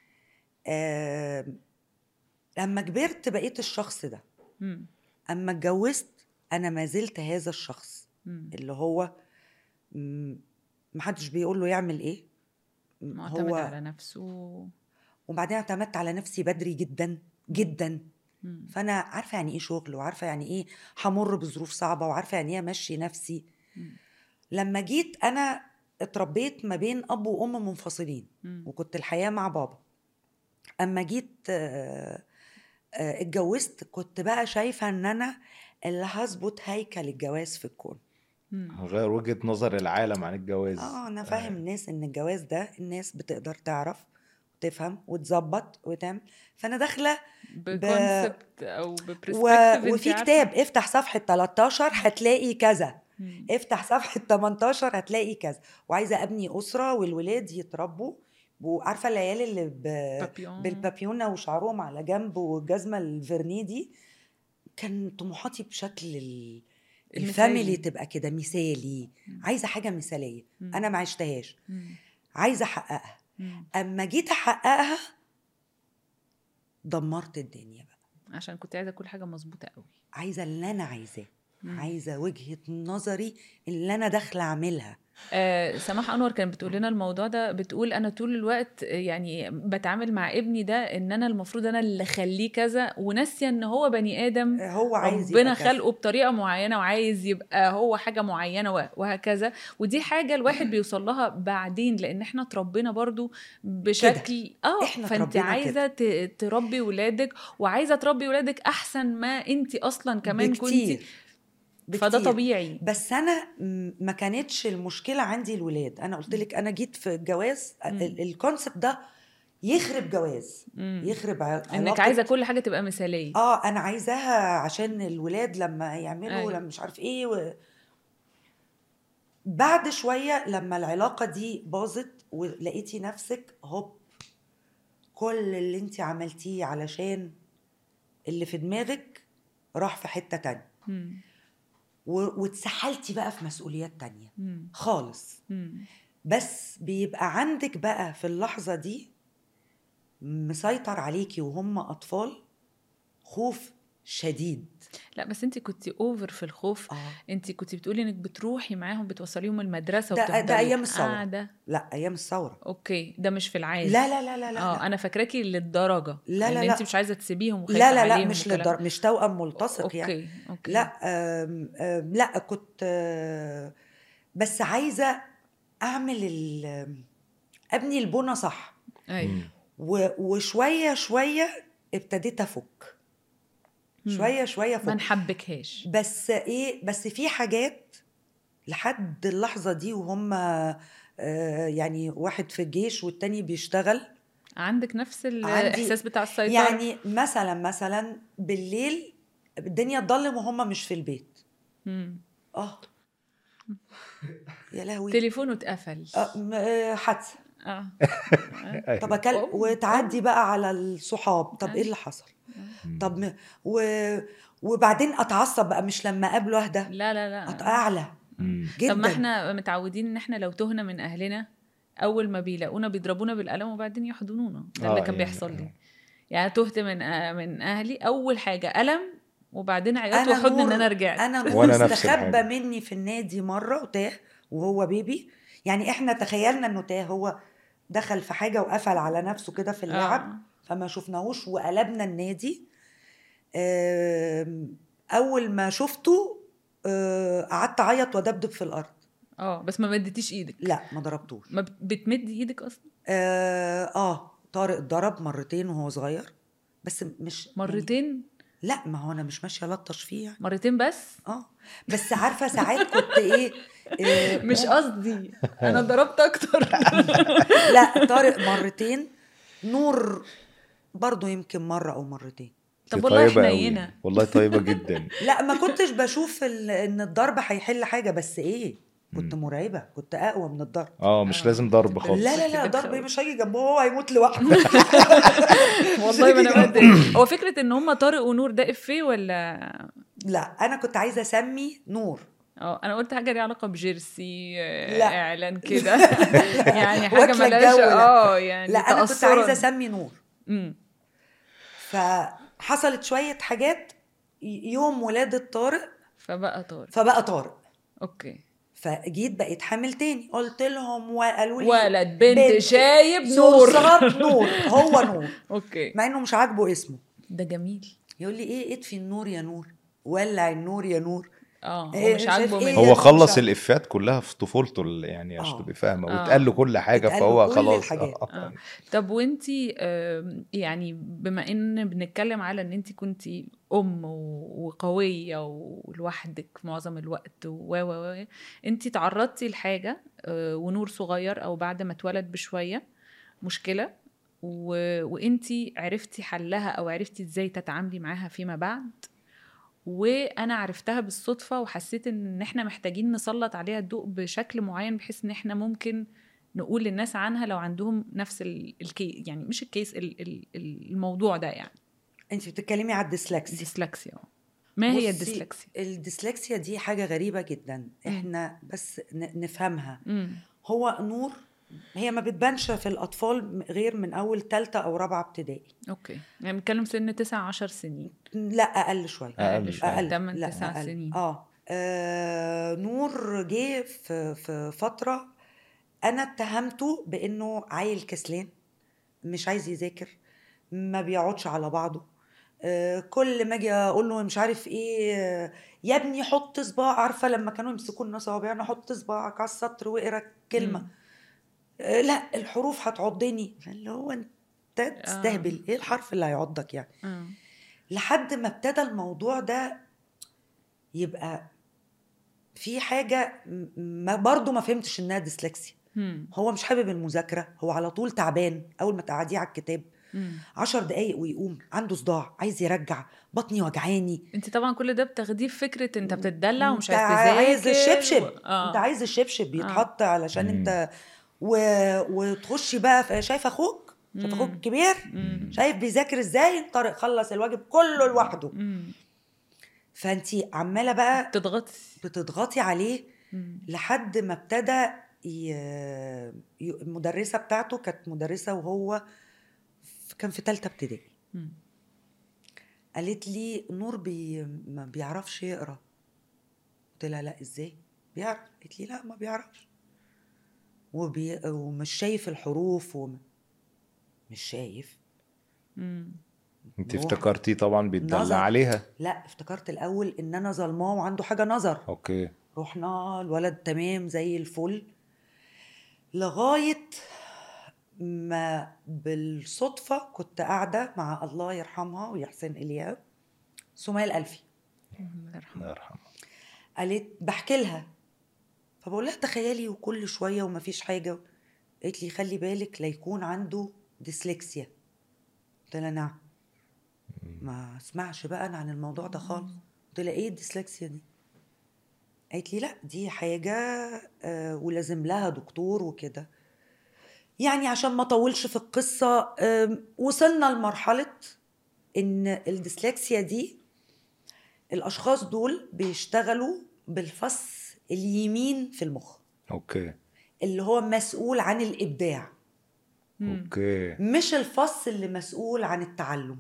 آه... لما كبرت بقيت الشخص ده مم. اما اتجوزت انا ما زلت هذا الشخص مم. اللي هو م- محدش بيقول له يعمل ايه م- معتمد على نفسه وبعدين اعتمدت على نفسي بدري جدا جدا مم. فانا عارفه يعني ايه شغل وعارفه يعني ايه همر بظروف صعبه وعارفه يعني ايه امشي نفسي مم. لما جيت انا اتربيت ما بين اب وام منفصلين مم. وكنت الحياه مع بابا اما جيت آه، آه، اتجوزت كنت بقى شايفه ان انا اللي هظبط هيكل الجواز في الكون مم. غير وجهة نظر العالم عن الجواز اه انا فاهم الناس ان الجواز ده الناس بتقدر تعرف وتفهم وتظبط وتعمل فانا داخله بكونسبت او و... ببرسبكتيف وفي كتاب افتح صفحه 13 هتلاقي كذا افتح صفحه 18 هتلاقي كذا وعايزه ابني اسره والولاد يتربوا وعارفه العيال اللي ب... بالبابيونه وشعرهم على جنب والجزمه الفيرني دي كان طموحاتي بشكل ال... المثالي. الفاميلي تبقى كده مثالي مم. عايزه حاجه مثاليه مم. انا ما عشتهاش مم. عايزه احققها مم. اما جيت احققها دمرت الدنيا بقى عشان كنت عايزه كل حاجه مظبوطه قوي عايزه اللي انا عايزاه مم. عايزه وجهه نظري اللي انا داخله اعملها آه سماح انور كانت بتقول لنا الموضوع ده بتقول انا طول الوقت آه، يعني بتعامل مع ابني ده ان انا المفروض انا اللي اخليه كذا وناسيه ان هو بني ادم هو عايز ربنا يبقى كذا. خلقه بطريقه معينه وعايز يبقى هو حاجه معينه وه- وهكذا ودي حاجه الواحد بيوصل لها بعدين لان احنا اتربينا برضو بشكل اه إحنا فانت اتربينا عايزه ت- تربي ولادك وعايزه تربي ولادك احسن ما انت اصلا كمان كنتي بكتير فده بكتير. طبيعي بس انا م- ما كانتش المشكله عندي الولاد انا قلت لك انا جيت في الجواز مم. ال- الكونسبت ده يخرب جواز مم. يخرب ع- انك علاقة- عايزه كل حاجه تبقى مثاليه اه انا عايزاها عشان الولاد لما يعملوا أيوة. لما مش عارف ايه و... بعد شويه لما العلاقه دي باظت ولقيتي نفسك هوب كل اللي انت عملتيه علشان اللي في دماغك راح في حته تانية مم. و... واتسحلتي بقى في مسؤوليات تانية مم. خالص مم. بس بيبقى عندك بقى في اللحظة دي مسيطر عليكي وهم أطفال خوف شديد لا بس انت كنت اوفر في الخوف آه. انت كنت بتقولي انك بتروحي معاهم بتوصليهم المدرسه ده- وبتفضلي ده أيام الثورة. قاعده لا أيام الثورة اوكي ده مش في العادي لا لا لا لا لا اه انا فاكراكي للدرجه لا، ان لا، انت لا. مش عايزه تسيبيهم وخايفه لا لا لا عليهم مش والكلام للدر... مش توأم ملتصق اوكي يعني اوكي لا آم آم لا كنت آه، بس عايزة أعمل ال... أبني البنى صح ايوه مم. و... وشوية شوية ابتديت أفك مم. شوية شوية ما أفك نحبكهاش بس ايه بس في حاجات لحد اللحظه دي وهم آه، يعني واحد في الجيش والتاني بيشتغل عندك نفس عندي- الاحساس بتاع السيطره يعني مثلا مثلا بالليل الدنيا تضلم وهم مش في البيت مم. اه يا لهوي تليفونه اتقفل آه، م- آه، حادثه اه أيوة. طب أكل... أوه. وتعدي بقى على الصحاب طب ايه أيوة. اللي حصل مم. طب م... و... وبعدين اتعصب بقى مش لما اقابله اهدى لا لا لا أت- اعلى مم. جدا طب ما احنا متعودين ان احنا لو تهنا من اهلنا اول ما بيلاقونا بيضربونا بالقلم وبعدين يحضنونا ده اللي آه، كان يعني- بيحصل لي يعني تهت من آه، من اهلي اول حاجه قلم وبعدين عياط أنا وحضن ان نور- انا رجعت انا نور وأنا نفس استخبى الحاجة. مني في النادي مره وتاه وهو بيبي يعني احنا تخيلنا انه تاه هو دخل في حاجه وقفل على نفسه كده في اللعب آه. فما شفناهوش وقلبنا النادي آم، اول ما شفته آه، قعدت اعيط وادبدب في الارض اه بس ما مدتيش ايدك لا ما ضربتوش ما بت- بتمدي ايدك اصلا اه, آه طارق ضرب مرتين وهو صغير بس مش يعني مرتين لا ما هو انا مش ماشيه لطش فيه يعني. مرتين بس اه بس عارفه ساعات كنت ايه آه، مش قصدي انا ضربت اكتر لا طارق مرتين نور برضو يمكن مره او مرتين طب دي والله طيبة أوي. حنينة. والله طيبه جدا لا ما كنتش بشوف ال- ان الضرب هيحل حاجه بس ايه كنت مرعبه كنت اقوى من الضرب اه مش آه. لازم ضرب لا، خالص لا لا لا كنت ضرب بتخوف. إيه، مش هيجي جنبه هو هيموت لوحده والله ما انا مدري هو فكره ان هم طارق ونور ده افيه ولا لا انا كنت عايزه اسمي نور اه انا قلت حاجه ليها علاقه بجيرسي آه، لا. اعلان كده يعني حاجه واكلة ملهاش الجو، لا. اه يعني لا انا كنت تأثراً. عايزه اسمي نور مم. فحصلت شويه حاجات ي- يوم ولاده طارق فبقى طارق فبقى طارق اوكي فجيت بقيت حامل تاني قلت لهم وقالوا لي ولد بنت, بنت شايب نور صار نور هو نور اوكي مع انه مش عاجبه اسمه ده جميل يقول لي ايه اطفي النور يا نور ولع النور يا نور اه هو إيه، مش شايف عاجبه إيه؟ منه هو مش خلص عارف. الافات كلها في طفولته ال- يعني عشان آه. تبقي فاهمه آه. واتقال له كل حاجه اتقال له فهو كل خلاص الحاجات. آه. آه. طب وانتي آم، يعني بما ان بنتكلم على ان انتي كنتي ام و- وقويه ولوحدك معظم الوقت و و و انتي تعرضتي لحاجه آه، ونور صغير او بعد ما اتولد بشويه مشكله و... وانتي عرفتي حلها او عرفتي ازاي تتعاملي معاها فيما بعد وانا عرفتها بالصدفه وحسيت ان احنا محتاجين نسلط عليها الضوء بشكل معين بحيث ان احنا ممكن نقول للناس عنها لو عندهم نفس ال- الكي يعني مش الكيس ال- ال- ال- الموضوع ده يعني انت بتتكلمي على الديسلكسيا الديسلكسيا ما هي بصي، الديسلكسيا الديسلكسيا دي حاجه غريبه جدا احنا بس ن- نفهمها مم. هو نور هي ما بتبانش في الاطفال غير من اول ثالثه او رابعه ابتدائي اوكي يعني بنتكلم سن 9 10 سنين لا اقل شويه أقل شوية. اقل تمن لا، تسع أقل. سنين. اه آه، نور جه في في فتره انا اتهمته بانه عيل كسلان مش عايز يذاكر ما بيقعدش على بعضه آه، كل ما اجي اقول له مش عارف ايه آه، يا ابني حط صباع عارفه لما كانوا يمسكوا لنا صوابعنا حط صباعك على السطر واقرا كلمه مم. آه، لا الحروف هتعضني اللي هو انت تستهبل ايه الحرف اللي هيعضك يعني آه. لحد ما ابتدى الموضوع ده يبقى في حاجة م- ما برضه ما فهمتش انها ديسلكسيا مم. هو مش حابب المذاكرة هو على طول تعبان أول ما تقعديه على الكتاب مم. عشر دقايق ويقوم عنده صداع عايز يرجع بطني وجعاني انت طبعا كل ده بتاخديه في فكره انت بتتدلع ومش انت عايز تذاكر عايز الشبشب و... آه. انت عايز الشبشب يتحط علشان مم. انت و... وتخشي بقى في- شايف اخوك شايف اخوك مم. الكبير مم. شايف بيذاكر ازاي طارق خلص الواجب كله لوحده مم. فانت عماله بقى تضغطي بتضغطي عليه مم. لحد ما ابتدى ي... ي... المدرسه بتاعته كانت مدرسه وهو ف- كان في ثالثه ابتدائي مم. قالت لي نور بي... ما بيعرفش يقرا قلت لها لا ازاي بيعرف قالت لي لا ما بيعرفش وبي... ومش شايف الحروف وم... مش شايف مم. انت نور. افتكرتيه طبعا بيتدلع نظر. عليها لا افتكرت الاول ان انا ظلماه وعنده حاجه نظر اوكي رحنا الولد تمام زي الفل لغاية ما بالصدفة كنت قاعدة مع الله يرحمها ويحسن إليها سمية الألفي الله يرحمه الله يرحمه قالت بحكي لها فبقول لها تخيلي وكل شوية ومفيش حاجة قالت لي خلي بالك لا يكون عنده ديسلكسيا قلت لها نعم ما اسمعش بقى انا عن الموضوع ده خالص قلت لها ايه الديسلكسيا دي قالت لي لا دي حاجة آه ولازم لها دكتور وكده يعني عشان ما اطولش في القصة آم، وصلنا لمرحلة ان الديسلكسيا دي الاشخاص دول بيشتغلوا بالفص اليمين في المخ اوكي اللي هو مسؤول عن الابداع مم. اوكي مش الفص اللي مسؤول عن التعلم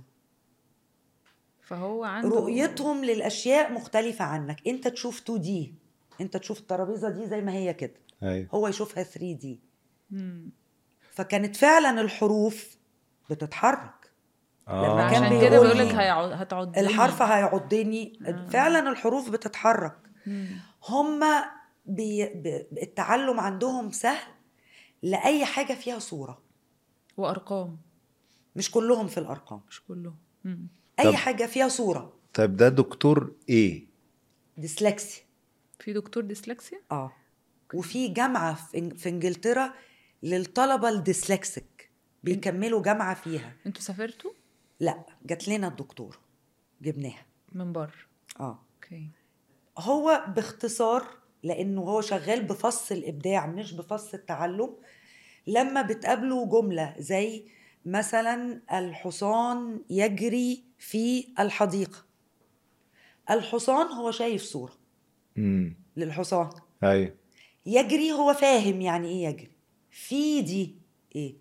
فهو عنده رؤيتهم للاشياء مختلفه عنك انت تشوف 2 دي انت تشوف الترابيزه دي زي ما هي كده ايوه هو يشوفها 3 دي مم. فكانت فعلا الحروف بتتحرك لما كان عشان بيقول كده بيقول لك لي هيعض- هتعضني الحرف هيعضني آه. فعلا الحروف بتتحرك مم. هم بي... ب... التعلم عندهم سهل لاي حاجه فيها صوره وارقام مش كلهم في الارقام مش كلهم مم. اي طب- حاجه فيها صوره طيب ده دكتور ايه ديسلكسي في دكتور ديسلكسيا اه وفي جامعه في, إن- في انجلترا للطلبه الديسلكسيك بيكملوا جامعه فيها انتوا سافرتوا لا جات لنا الدكتور جبناها من بره اه اوكي هو باختصار لانه هو شغال بفص الابداع مش بفص التعلم لما بتقابله جمله زي مثلا الحصان يجري في الحديقه الحصان هو شايف صوره امم للحصان ايوه يجري هو فاهم يعني ايه يجري في دي ايه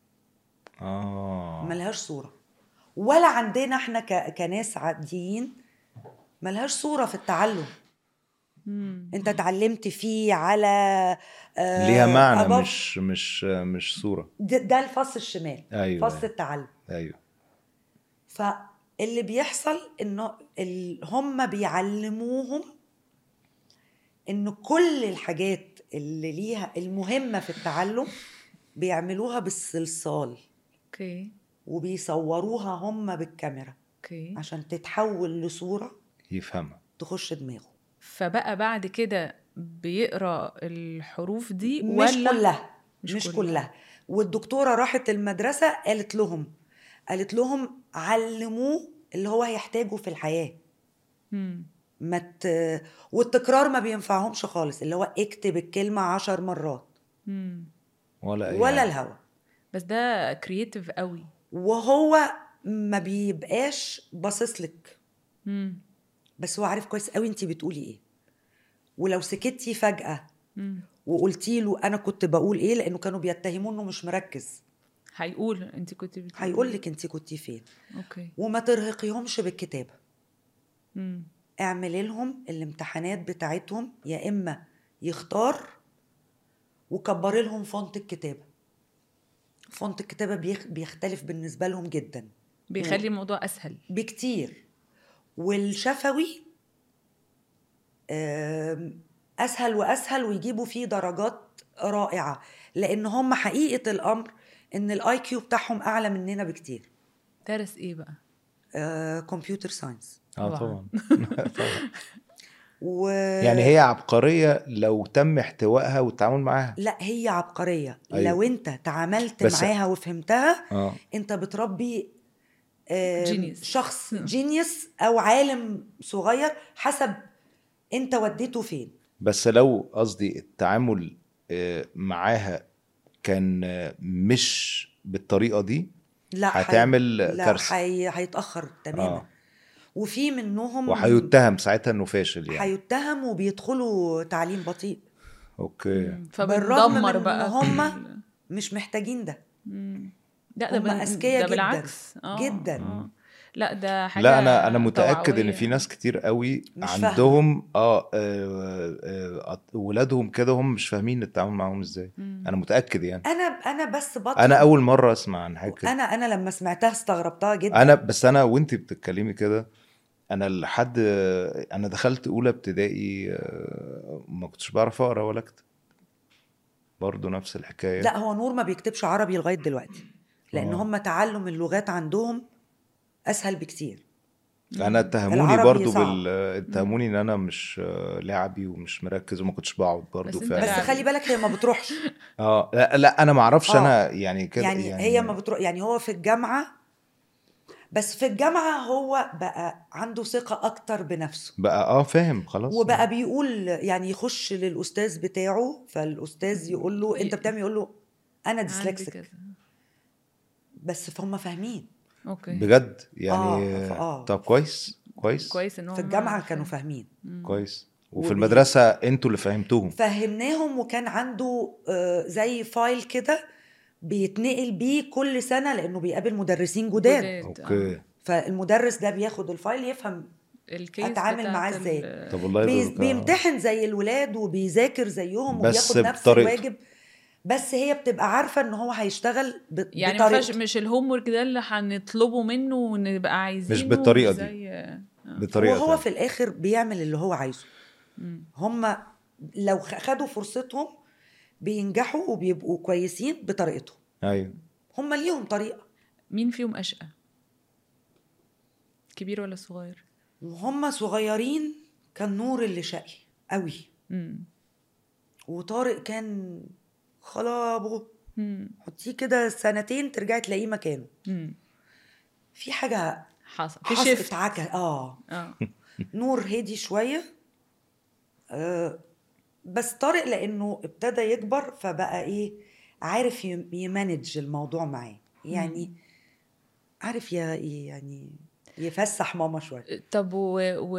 اه ملهاش صوره ولا عندنا احنا ك... كناس عاديين ملهاش صوره في التعلم مم. انت اتعلمت فيه على آه، ليها معنى above. مش مش مش صوره ده, ده الفص الشمال ايوه فص التعلم ايوه فاللي بيحصل انه ال- هم بيعلموهم ان كل الحاجات اللي ليها المهمه في التعلم بيعملوها بالصلصال اوكي وبيصوروها هم بالكاميرا اوكي عشان تتحول لصوره يفهمها تخش دماغه فبقى بعد كده بيقرا الحروف دي مش ولا كلها مش مش, كلها. كلها. والدكتوره راحت المدرسه قالت لهم قالت لهم علموه اللي هو هيحتاجه في الحياه مم. ما ت... والتكرار ما بينفعهمش خالص اللي هو اكتب الكلمه عشر مرات مم. ولا اي ولا حاجة. الهوا بس ده كرييتيف قوي وهو ما بيبقاش باصص لك مم. بس هو عارف كويس قوي انت بتقولي ايه ولو سكتي فجاه مم. وقلتي له انا كنت بقول ايه لانه كانوا بيتهموه انه مش مركز هيقول انت كنت بتقولي هيقول لك انت كنتي فين اوكي وما ترهقيهمش بالكتابه مم. اعملي لهم الامتحانات بتاعتهم يا اما يختار وكبري لهم فونت الكتابه فونت الكتابه بيخ- بيختلف بالنسبه لهم جدا بيخلي الموضوع اسهل بكتير والشفوي آم، اسهل واسهل ويجيبوا فيه درجات رائعه لان هم حقيقه الامر ان الاي كيو بتاعهم اعلى مننا بكتير درس ايه بقى كمبيوتر ساينس اه طبعاً. طبعا طبعا و... يعني هي عبقريه لو تم احتوائها والتعامل معاها لا هي عبقريه أيوة. لو انت تعاملت بس- معاها وفهمتها اه انت بتربي آم، Genius. شخص جينيوس او عالم صغير حسب انت وديته فين بس لو قصدي التعامل آه، معاها كان آه، مش بالطريقه دي لا حي- هتعمل لا كارثه حي... هيتاخر تماما اه آه. وفي منهم وهيتهم ساعتها انه فاشل يعني هيتهم وبيدخلوا تعليم بطيء اوكي مم. بالرغم فبندمر من بقى إن هم ال- مش محتاجين ده مم. لا ده هم بن- أذكياء ده جداً. بالعكس جداً. آه. لا ده حاجه لا انا انا متاكد ان توعوية. في ناس كتير قوي مش فاهمة. عندهم اه, آه, آه ولادهم كده هم مش فاهمين التعامل معاهم ازاي مم. انا متاكد يعني انا انا بس بطلب انا اول مره اسمع عن حاجه كده انا انا لما سمعتها استغربتها جدا انا بس انا وانت بتتكلمي كده انا لحد انا دخلت اولى ابتدائي آه، ما كنتش بعرف اقرا ولا اكتب برضه نفس الحكايه لا هو نور ما بيكتبش عربي لغايه دلوقتي لان آه. هم تعلم اللغات عندهم اسهل بكتير انا اتهموني العربي برضو صعب. بال اتهموني ان انا مش آه، لعبي ومش مركز وما كنتش بقعد برضو بس أنت فعلا بس لعبي. خلي بالك هي ما بتروحش اه لا, لا انا ما اعرفش آه. انا يعني كده يعني, يعني هي ما بتروح يعني هو في الجامعه بس في الجامعه هو بقى عنده ثقه اكتر بنفسه بقى اه فاهم خلاص وبقى بيقول يعني يخش للاستاذ بتاعه فالاستاذ يقول له انت بتعمل يقول له انا عندي ديسلكسيك كذا. بس فهم فاهمين اوكي بجد يعني آه، ف- آه. طب كويس كويس كويس ان هم في الجامعه كانوا فاهمين كويس وفي وبي- المدرسه انتوا اللي فهمتوهم فهمناهم وكان عنده آه، زي فايل كده بيتنقل بيه كل سنه لانه بيقابل مدرسين جداد اوكي فالمدرس ده بياخد الفايل يفهم الكيس أتعامل بتاعت معاه ال- إزاي؟ طب والله بي- ده- بيمتحن زي الولاد وبيذاكر زيهم بس وبياخد نفس بطريقته. الواجب بس هي بتبقى عارفه ان هو هيشتغل ب... يعني ما ينفعش بطريقته مش الهوم ورك ده اللي هنطلبه منه ونبقى عايزينه بالطريقة دي. زي بطريقه وهو تانية. في الاخر بيعمل اللي هو عايزه مم. هم لو خ- خدوا فرصتهم بينجحوا وبيبقوا كويسين بطريقتهم ايوه هم ليهم طريقه مين فيهم اشقى كبير ولا صغير وهم صغيرين كان نور اللي شقي قوي امم وطارق كان خلابه امم حطيه كده سنتين ترجعي تلاقيه مكانه امم في حاجه حصل في حصلت شيفت عكا اه اه نور هدي شويه آه بس طارق لانه ابتدى يكبر فبقى ايه عارف يم- يمانج الموضوع معاه يعني عارف يا يعني يفسح ماما شويه طب و... و...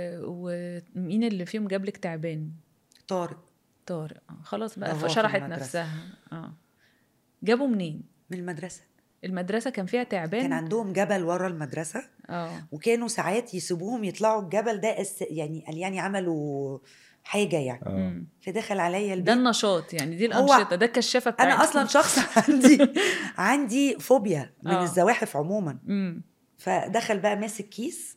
ومين اللي فيهم جاب لك تعبان طارق طارق آه، خلاص بقى ده هو في فشرحت المدرسة. نفسها اه جابوا منين من المدرسه المدرسه كان فيها تعبان كان عندهم جبل ورا المدرسه اه وكانوا ساعات يسيبوهم يطلعوا الجبل ده أس- يعني قال يعني عملوا حاجه يعني اه مم. فدخل عليا ده البيت النشاط يعني دي هو- الانشطه ده الكشافه بتاعتي انا اصلا شخص عندي عندي فوبيا من آه. الزواحف عموما امم فدخل بقى ماسك كيس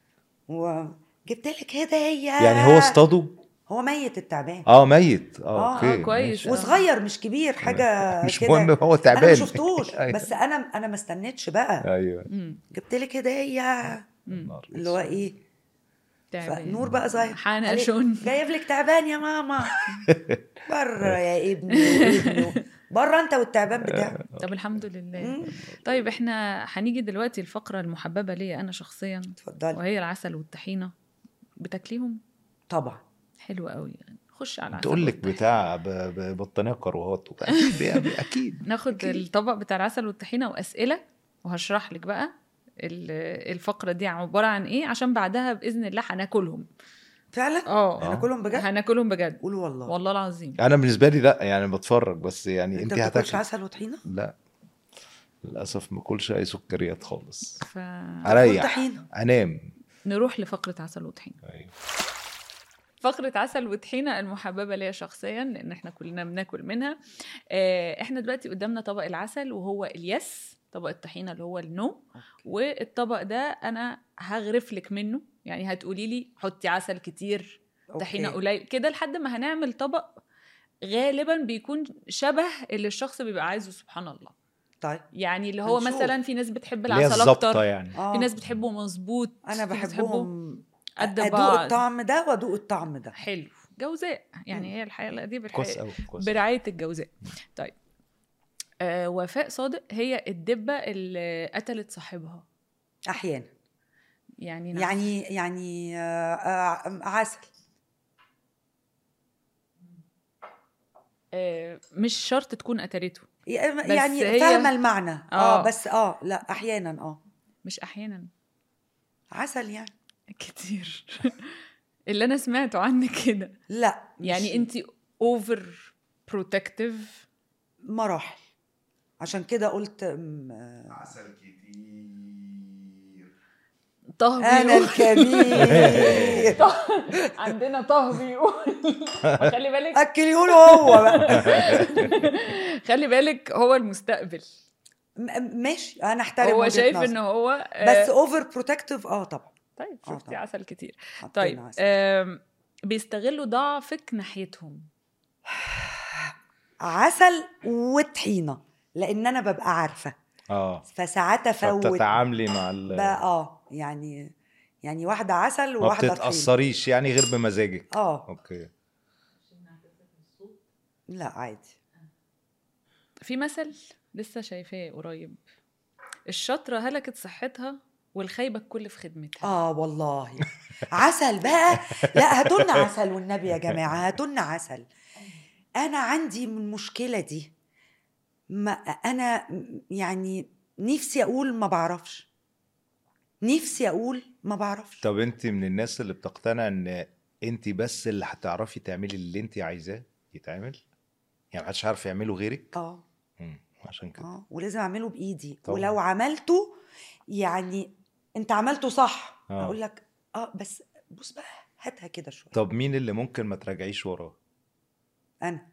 وجبت لك هديه يعني هو اصطاده هو ميت التعبان اه ميت آه، اه آه، اوكي كويس. ماشي. وصغير مش كبير حاجه مش كده. مهم هو تعبان انا ما شفتوش أيوة. بس انا انا ما استنيتش بقى ايوه امم جبت لك هديه امم نار اللي هو ايه تعبان فنور بقى صغير حانا قال لي، شون جايب لك تعبان يا ماما بره يا ابني وابنه بره انت والتعبان بتاعك طب الحمد لله مم. طيب احنا هنيجي دلوقتي الفقره المحببه ليا انا شخصيا اتفضلي وهي العسل والطحينه بتاكليهم طبعا حلو قوي يعني خش على العسل تقول لك والطحينة. بتاع ب- ب- بطانيه كروهات اكيد يعني اكيد ناخد أكيد. الطبق بتاع العسل والطحينه واسئله وهشرح لك بقى ال- الفقره دي عباره عن ايه عشان بعدها باذن الله هناكلهم فعلا اه هناكلهم بجد هناكلهم بجد قولوا والله والله العظيم انا بالنسبه لي لا يعني بتفرج بس يعني انت انت ما بتاكلش هتاكل عسل وطحينه لا للاسف ما باكلش اي سكريات خالص فنروح اريح طحينه انام لفقره عسل وطحينه أيوة. فقرة عسل وطحينة المحببة ليا شخصيا لأن احنا كلنا بناكل منها آه، احنا دلوقتي قدامنا طبق العسل وهو اليس طبق الطحينة اللي هو النو والطبق ده أنا هغرف لك منه يعني هتقولي لي حطي عسل كتير طحينة أوكي. قليل كده لحد ما هنعمل طبق غالبا بيكون شبه اللي الشخص بيبقى عايزه سبحان الله طيب يعني اللي هو هنشوف. مثلا في ناس بتحب اللي هي العسل الظابطه اكتر يعني اه في ناس بتحبه مظبوط انا في ناس بحبهم قد ادوق بعض. الطعم ده وادوق الطعم ده حلو جوزاء يعني هي الحقيقه دي كويس بالحقيقه قوي كويس برعايه الجوزاء طيب آه وفاء صادق هي الدبه اللي قتلت صاحبها احيانا يعني نعم. يعني يعني آه، آه، عسل آه مش شرط تكون قتلته يعني هي- فاهمه المعنى اه آه. بس اه لا احيانا اه مش احيانا عسل يعني كتير اللي انا سمعته عنك كده لا يعني مش- انت اوفر بروتكتيف مراحل عشان كده قلت أم، آه، عسل كتير طه انا بيقول الكبير عندنا طه بيقول خلي بالك اكليهوله هو بقى خلي بالك هو المستقبل م- ماشي انا احترم هو وجهة شايف نظر. ان هو آه، بس اوفر بروتكتيف اه طبعا طيب آه شفتي طبعا. عسل كتير حطينا طيب عسل. آم، بيستغلوا ضعفك ناحيتهم عسل وطحينه لان انا ببقى عارفه اه فساعات افوت فبتتعاملي مع ال بقى اه يعني يعني واحده عسل ما وواحده طحينه بتتاثريش يعني غير بمزاجك اه اوكي لا عادي في مثل لسه شايفاه قريب الشاطره هلكت صحتها والخايبه الكل في خدمتها اه والله عسل بقى لا هاتولنا عسل والنبي يا جماعه هاتولنا عسل انا عندي من المشكله دي ما انا يعني نفسي اقول ما بعرفش نفسي اقول ما بعرفش طب انت من الناس اللي بتقتنع ان انت بس اللي هتعرفي تعملي اللي انت عايزاه يتعمل يعني محدش عارف يعمله غيرك اه مم. عشان كده اه ولازم اعمله بايدي طبعاً. ولو عملته يعني انت عملته صح آه. اقول لك اه بس بص بقى هاتها كده شويه طب مين اللي ممكن ما تراجعيش وراه انا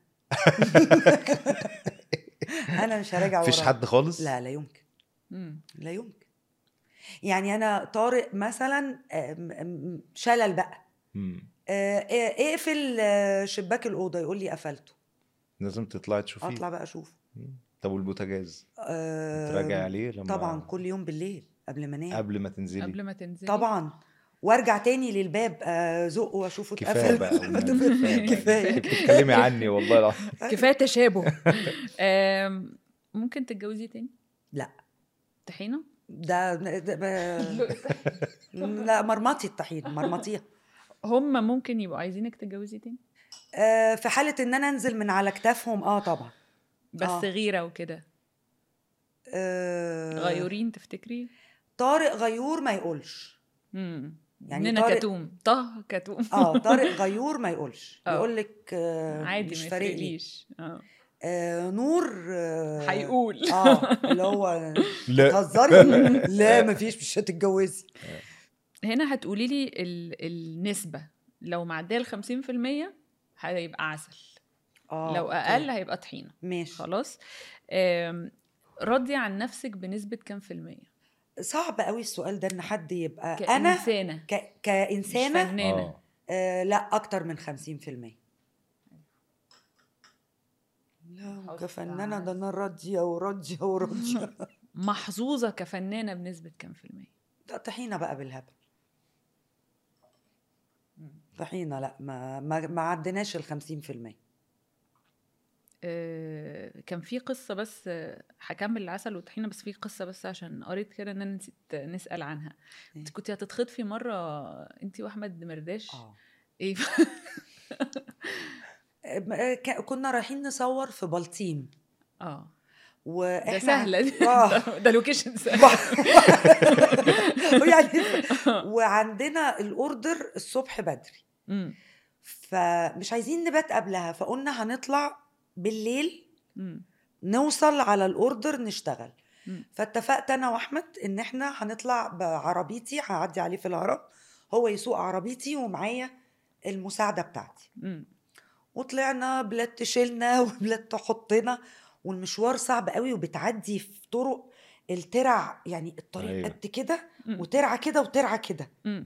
انا مش هراجع مفيش وراه. حد خالص لا لا يمكن مم. لا يمكن يعني انا طارق مثلا آم، آم، شلل بقى مم. آه، آه، اقفل آه، شباك الاوضه يقول لي قفلته لازم تطلعي تشوفيه اطلع بقى اشوف مم. طب والبوتاجاز آه، تراجع عليه لما طبعا كل يوم بالليل قبل ما انام قبل ما تنزلي قبل ما تنزلي طبعا وارجع تاني للباب ازقه واشوفه كفايه اتقفل بقى والنبي، كفايه بتتكلمي عني والله العظيم كفايه تشابه آم، ممكن تتجوزي تاني لا طحينه ده, ده ب- لا مرمطي الطحين مرمطيها هم ممكن يبقوا عايزينك تتجوزي تاني آه، في حاله ان انا انزل من على كتافهم اه طبعا بس آه. غيره وكده آه، غيورين تفتكري طارق غيور ما يقولش امم يعني يعني طارق- كتوم طه كتوم اه طارق غيور ما يقولش آه. يقول لك آه عادي مش ما فارق لي يفرقليش اه آه نور آه هيقول اه اللي هو لا تهزري لا مفيش مش هتتجوزي هنا هتقولي لي ال... النسبه لو معديه ال 50% هيبقى عسل اه لو أوكي. اقل هيبقى طحينه ماشي خلاص آم، راضيه عن نفسك بنسبه كام في الميه صعب قوي السؤال ده ان حد يبقى انا كإنسانة ك... مش كانسانه فنانة آه. آه لا اكتر من 50% لا حط كفنانه ده انا راضيه وراضيه وراضيه محظوظة كفنانة بنسبة كام في المية؟ ده طحينه بقى بالهبل طحينه لا ما ما, ما عدناش ال 50% آه، كان في قصة بس آه، هكمل العسل والطحينة بس في قصة بس عشان قريت كده ان انا نسيت نسأل عنها إيه؟ انت كنت هتتخطفي مرة انت واحمد مرداش اه ايه آه، ك- كنا رايحين نصور في بلطيم اه واحنا ده سهلة دي آه. ده- ده لوكيشن سهل يعني وعندنا الاوردر الصبح بدري مم، فمش عايزين نبات قبلها فقلنا هنطلع بالليل مم، نوصل على الاوردر نشتغل مم. فاتفقت انا واحمد ان احنا هنطلع بعربيتي هعدي عليه في الهرم هو يسوق عربيتي ومعايا المساعده بتاعتي مم. وطلعنا بلاد تشيلنا وبلاد تحطنا والمشوار صعب قوي وبتعدي في طرق الترع يعني الطريق أيوة. قد كده مم. وترعه كده وترعه كده مم.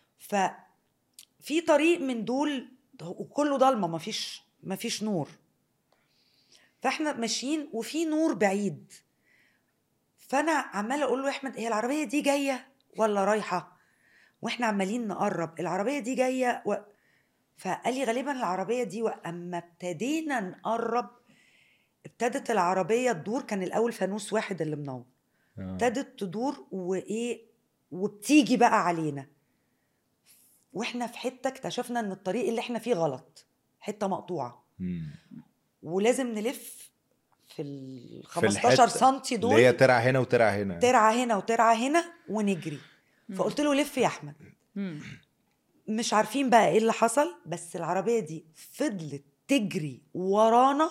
ففي طريق من دول وكله ضلمه مفيش مفيش نور فاحنا ماشيين وفي نور بعيد فانا عماله اقول له يا احمد هي العربيه دي جايه ولا رايحه واحنا عمالين نقرب العربيه دي جايه و... فقال لي غالبا العربيه دي واما ابتدينا نقرب ابتدت العربيه تدور كان الاول فانوس واحد اللي منور آه. ابتدت تدور وايه وبتيجي بقى علينا واحنا في حته اكتشفنا ان الطريق اللي احنا فيه غلط حته مقطوعه مم. ولازم نلف في ال في 15 الحتة سنتي اللي هي دول ترعى هنا وترعى هنا ترعى هنا وترعى هنا ونجري مم. فقلت له لف يا احمد مم. مش عارفين بقى ايه اللي حصل بس العربيه دي فضلت تجري ورانا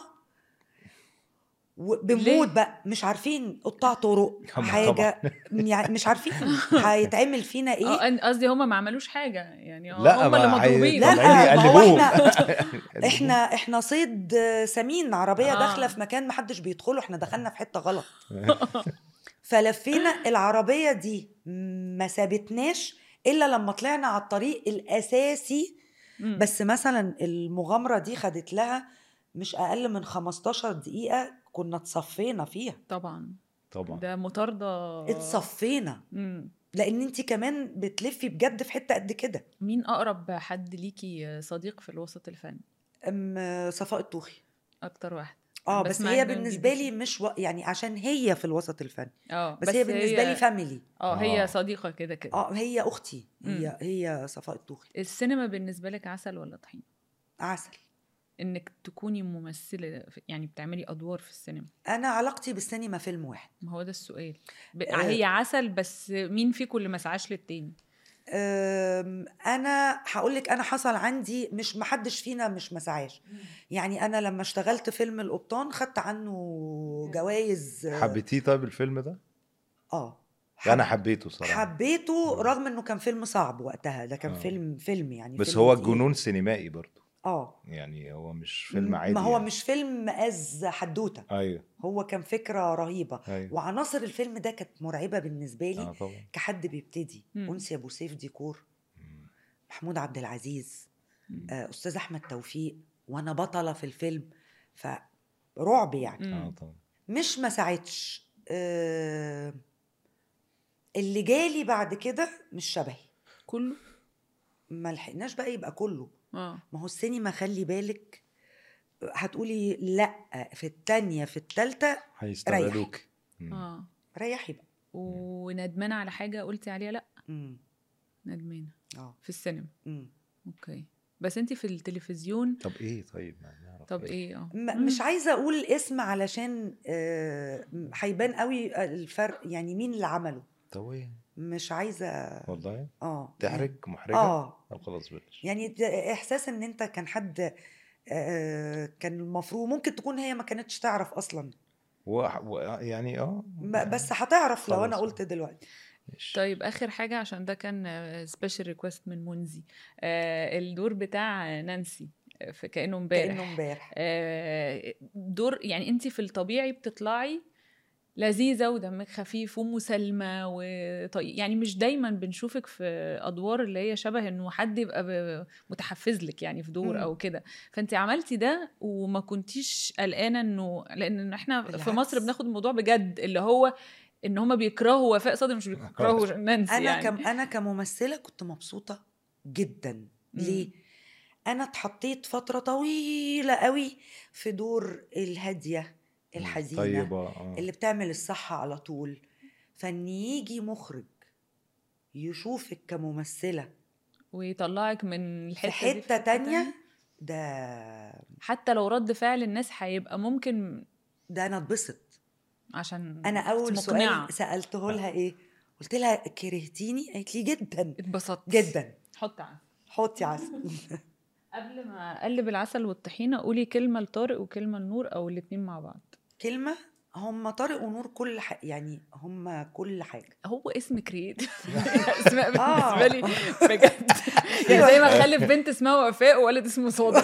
ليه؟ بنموت بقى مش عارفين قطاع طرق طبعاً. حاجه يعني مش عارفين هيتعمل فينا اه ايه أن- قصدي هما ما عملوش حاجة يعني لا هم اللي ما هي- مضروبين لا، طالعين ما هو يقلبوهم. إحنا- احنا احنا صيد سمين عربيه آه. داخله في مكان محدش بيدخله احنا دخلنا في حته غلط فلفينا العربيه دي ما سابتناش الا لما طلعنا على الطريق الاساسي مم. بس مثلا المغامره دي خدت لها مش اقل من 15 دقيقه كنا اتصفينا فيها طبعا طبعا ده مطاردة اتصفينا مم. لان انت كمان بتلفي بجد في حته قد كده مين أقرب حد ليكي صديق في الوسط الفني؟ ام صفاء الطوخي أكتر واحد اه بس بسمعك هي من بالنسبه BBC. لي مش و... يعني عشان هي في الوسط الفني اه بس, هي بالنسبه لي فاميلي اه هي آه. صديقة كده كده اه هي اختي هي مم. هي صفاء الطوخي السينما بالنسبة لك عسل ولا طحين؟ عسل انك تكوني ممثلة في- يعني بتعملي أدوار في السينما انا علاقتي بالسينما فيلم واحد ما هو ده السؤال ب... آه. هي عسل بس مين فيكم اللي ما سعاش للتاني؟ أم، انا هقول لك انا حصل عندي مش محدش فينا مش مسعاش يعني انا لما اشتغلت فيلم القبطان خدت عنه جوائز حبيتيه طيب الفيلم ده؟ اه انا حب- حبيته صراحه حبيته مم. رغم انه كان فيلم صعب وقتها ده كان آه. فيلم فيلم يعني بس فيلم هو تقيل. الجنون سينمائي برضه اه يعني هو مش فيلم عادي ما هو يعني. مش فيلم از حدوته ايوه هو كان فكره رهيبه ايوه وعناصر الفيلم ده كانت مرعبه بالنسبه لي اه طبعا كحد بيبتدي مم. انسي ابو سيف ديكور مم. محمود عبد العزيز مم. آه، استاذ احمد توفيق وانا بطله في الفيلم فرعب يعني مم. اه طبعا مش ما ساعدش آه، اللي جالي بعد كده مش شبهي كله ما لحقناش بقى يبقى كله اه ما هو السينما خلي بالك هتقولي لا في التانية في التالتة هيستبعدوك مم. اه ريحي بقى وندمانه على حاجه قلتي عليها لا مم. ندمانه اه في السينما مم. اوكي بس انت في التلفزيون طب ايه طيب ما نعرف طب ايه اه م- مش عايزه اقول الاسم علشان آه، هيبان قوي الفرق يعني مين اللي عمله طب ايه مش عايزه والله اه تحرج محرجه اه طب خلاص بلاش يعني ده احساس ان انت كان حد آه، كان المفروض ممكن تكون هي ما كانتش تعرف اصلا و... و... يعني اه ب- بس هتعرف لو انا خلاص. قلت دلوقتي ماشي. طيب اخر حاجه عشان ده كان سبيشال ريكوست من منزي آه الدور بتاع نانسي آه، في كانه امبارح كانه امبارح آه، دور يعني انت في الطبيعي بتطلعي لذيذه ودمك خفيف ومسالمه وطيب يعني مش دايما بنشوفك في ادوار اللي هي شبه انه حد يبقى ب- متحفز لك يعني في دور مم. او كده فانت عملتي ده وما كنتيش قلقانه انه لان احنا في بالعكس. مصر بناخد الموضوع بجد اللي هو ان هما بيكرهوا وفاء صادق مش بيكرهوا نانسي انا يعني. كم انا كممثله كنت مبسوطه جدا ليه مم. انا اتحطيت فتره طويله قوي في دور الهاديه مم. الحزينه طيبه اه اللي بتعمل الصح على طول فان يجي مخرج يشوفك كممثله ويطلعك من في الحته دي حته تانية ده حتى لو رد فعل الناس هيبقى ممكن ده انا اتبسط عشان انا اول مقنعة. سؤال سالته لها ايه قلت لها كرهتيني قالت لي جدا اتبسطت جدا حط عسل حطي عسل قبل ما اقلب العسل والطحينه قولي كلمه لطارق وكلمه لنور او الاتنين مع بعض كلمه هم طارق ونور كل حاجه يعني هم كل حاجه هو اسم كرييتيف اسماء آه. بالنسبه لي بجد يعني زي ما اخلف بنت اسمها وفاء وولد اسمه صادق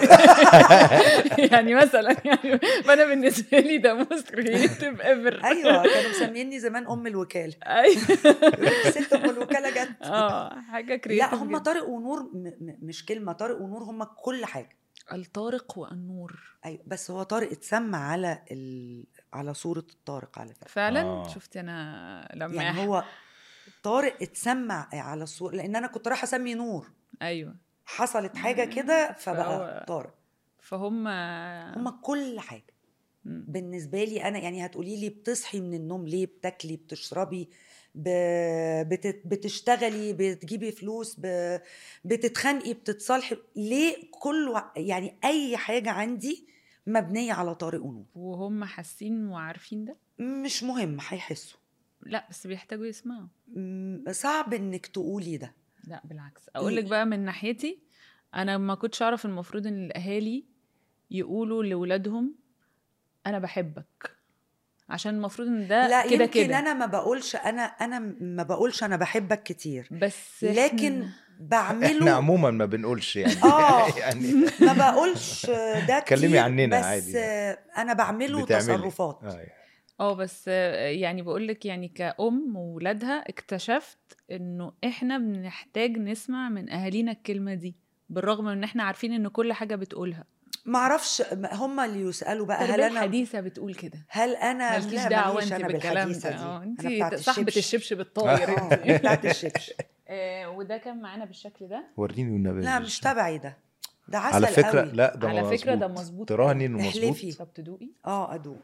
يعني مثلا يعني فانا بالنسبه لي ده موست كرييتيف ايفر ايوه كانوا مسميني زمان ام الوكاله ايوه ست ام الوكاله جت اه حاجه كرييتيف لا هم طارق ونور م- م- مش كلمه طارق ونور هم كل حاجه الطارق والنور ايوه بس هو طارق اتسمى على ال... على صوره الطارق على فكره فعلا آه. شفتي انا لما يعني هو طارق اتسمى على الصوره لان انا كنت رايحه اسمي نور ايوه حصلت حاجه كده فهو- فبقى طارق فهم هم كل حاجه مم. بالنسبه لي انا يعني هتقولي لي بتصحي من النوم ليه بتاكلي بتشربي ب... بت... بتشتغلي بتجيبي فلوس ب... بتتخانقي بتتصالحي ليه كل يعني اي حاجه عندي مبنيه على طارق ونور وهم حاسين وعارفين ده مش مهم هيحسوا لا بس بيحتاجوا يسمعوا م- صعب انك تقولي ده لا بالعكس اقول لك بقى من ناحيتي انا ما كنتش اعرف المفروض ان الاهالي يقولوا لاولادهم انا بحبك عشان المفروض ان ده لا كده يمكن كده انا ما بقولش انا انا ما بقولش انا بحبك كتير بس لكن إحنا- بعمله احنا عموما ما بنقولش يعني آه. يعني ما بقولش ده كتير اتكلمي عننا بس عادي. انا بعمله بتعملي. تصرفات آه يعني. اه بس آه، يعني بقول لك يعني كأم وولادها اكتشفت انه احنا بنحتاج نسمع من اهالينا الكلمة دي بالرغم من ان احنا عارفين ان كل حاجة بتقولها ما اعرفش هم اللي يسالوا بقى هل التربية انا الحديثة بتقول كده هل انا مالكيش لا دعوة ماليش انت أنا بالكلام بالحديثة ده دي. اه انت أنا بتاعت صاحبة الشبشب. الشبشب الطاير آه، انت بتاعت الشبشب آه، وده كان معانا بالشكل ده وريني والنبي لا مش تبعي ده ده عسل على فكره قوي. لا ده على فكرة ده مظبوط. مظبوط تراهني انه مظبوط احلفي. طب تدوقي اه ادوق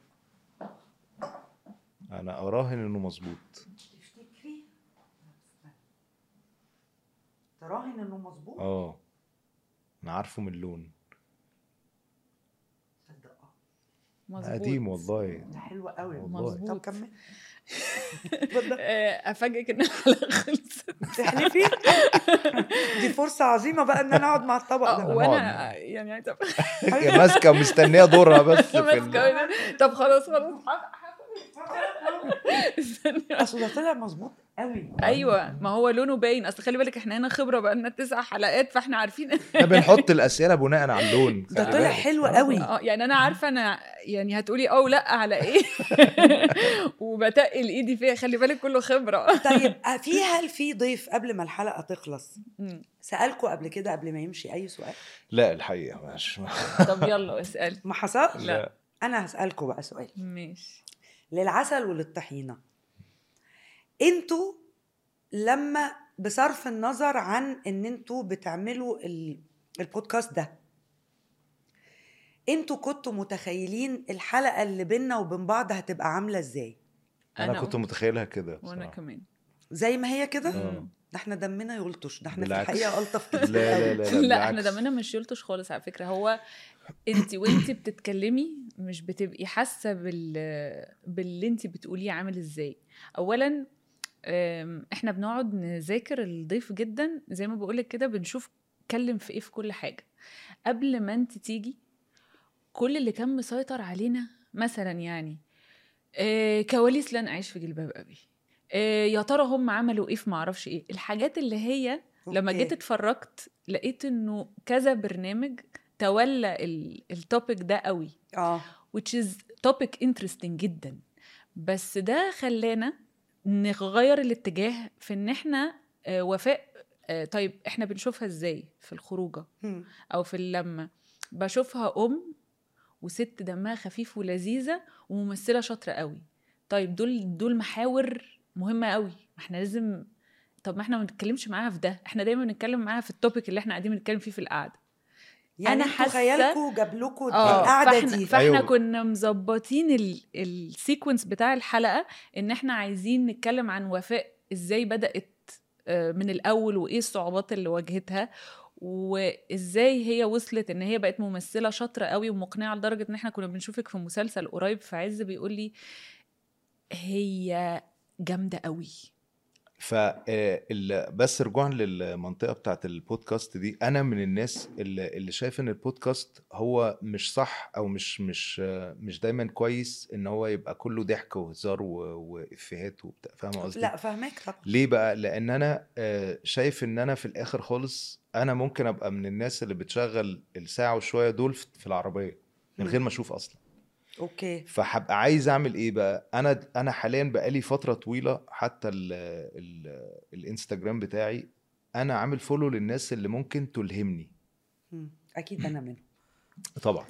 انا اراهن انه مظبوط تفتكري تراهن انه مظبوط اه انا عارفه من اللون صدق آه. مظبوط قديم والله ده حلو قوي والله. مظبوط. طب كمل اتفضل. آه، افاجئك ان الحلقة خلصت تحلفي دي فرصه عظيمه بقى ان انا اقعد مع الطبق اه ده وانا يعني عايزة هي ماسكه مستنيه دورها بس في ماسكة ال... هنا. طب خلاص خلاص ه- هاخد استني. اصل ده طلع مظبوط قوي ايوه ما هو لونه باين اصل خلي بالك احنا هنا خبره بقى لنا تسع حلقات فاحنا عارفين احنا بنحط الاسئله بناء على اللون ده خلي طلع بالك. حلو آه. قوي اه يعني انا عارفه انا يعني هتقولي اه ولا على ايه وبتقل ايدي فيها خلي بالك كله خبره طيب آه، في هل في ضيف قبل ما الحلقه تخلص مم. سالكوا قبل كده قبل ما يمشي اي سؤال لا الحقيقه مش طب يلا اسال ما حصلش لا. انا هسالكوا بقى سؤال ماشي للعسل وللطحينه انتوا لما بصرف النظر عن ان انتوا بتعملوا ال- البودكاست ده انتوا كنتوا متخيلين الحلقه اللي بينا وبين بعض هتبقى عامله ازاي انا كنت متخيلها كده وانا بصراحة. كمان زي ما هي كده آه. مم. ده احنا دمنا يلطش ده احنا في بالعكس. الحقيقه الطف لا كتير لا قوي. لا لا, لا احنا بالعكس. دمنا مش يلطش خالص على فكره هو انت وانت بتتكلمي مش بتبقي حاسه بال باللي انت بتقوليه عامل ازاي اولا أم، احنا بنقعد نذاكر الضيف جدا زي ما بقولك كده بنشوف اتكلم في ايه في كل حاجه قبل ما انت تيجي كل اللي كان مسيطر علينا مثلا يعني آه، كواليس لن اعيش في جلباب ابي آه، يا ترى هم عملوا ايه في معرفش ايه الحاجات اللي هي لما أوكي. جيت اتفرجت لقيت انه كذا برنامج تولى ال- التوبيك ده قوي اه which is topic interesting جدا بس ده خلانا نغير الاتجاه في ان احنا آه، وفاء آه، طيب احنا بنشوفها ازاي في الخروجه هم. او في اللمه بشوفها ام وست دمها خفيف ولذيذه وممثله شاطره قوي طيب دول دول محاور مهمه قوي ما احنا لازم طب ما احنا ما بنتكلمش معاها في ده احنا دايما بنتكلم معاها في التوبيك اللي احنا قاعدين بنتكلم فيه في القعده يعني أنا انتوا حاسة- خيالكوا جاب لكم اه القعده فاحنا, دي فاحنا أيوة. كنا مظبطين ال- السيكونس بتاع الحلقه ان احنا عايزين نتكلم عن وفاء ازاي بدات آه، من الاول وايه الصعوبات اللي واجهتها وازاي هي وصلت ان هي بقت ممثله شاطره قوي ومقنعه لدرجه ان احنا كنا بنشوفك في مسلسل قريب في عز بيقول لي هي جامده قوي ف آه، ال- بس رجوعا للمنطقه بتاعت البودكاست دي انا من الناس اللي, اللي شايف ان البودكاست هو مش صح او مش مش آه، مش دايما كويس ان هو يبقى كله ضحك وهزار و- وافيهات وبتاع فاهم قصدي؟ لا فاهمك طبعا ليه بقى؟ لأن أنا آه، شايف إن أنا في الآخر خالص أنا ممكن أبقى من الناس اللي بتشغل الساعة وشوية دول في في العربية من غير ما أشوف أصلا اوكي فهبقى عايز أعمل إيه بقى؟ أنا أنا حاليا بقالي فترة طويلة حتى ال ال الانستجرام بتاعي أنا عامل فولو للناس اللي ممكن تلهمني هم. اكيد انا منهم طبعا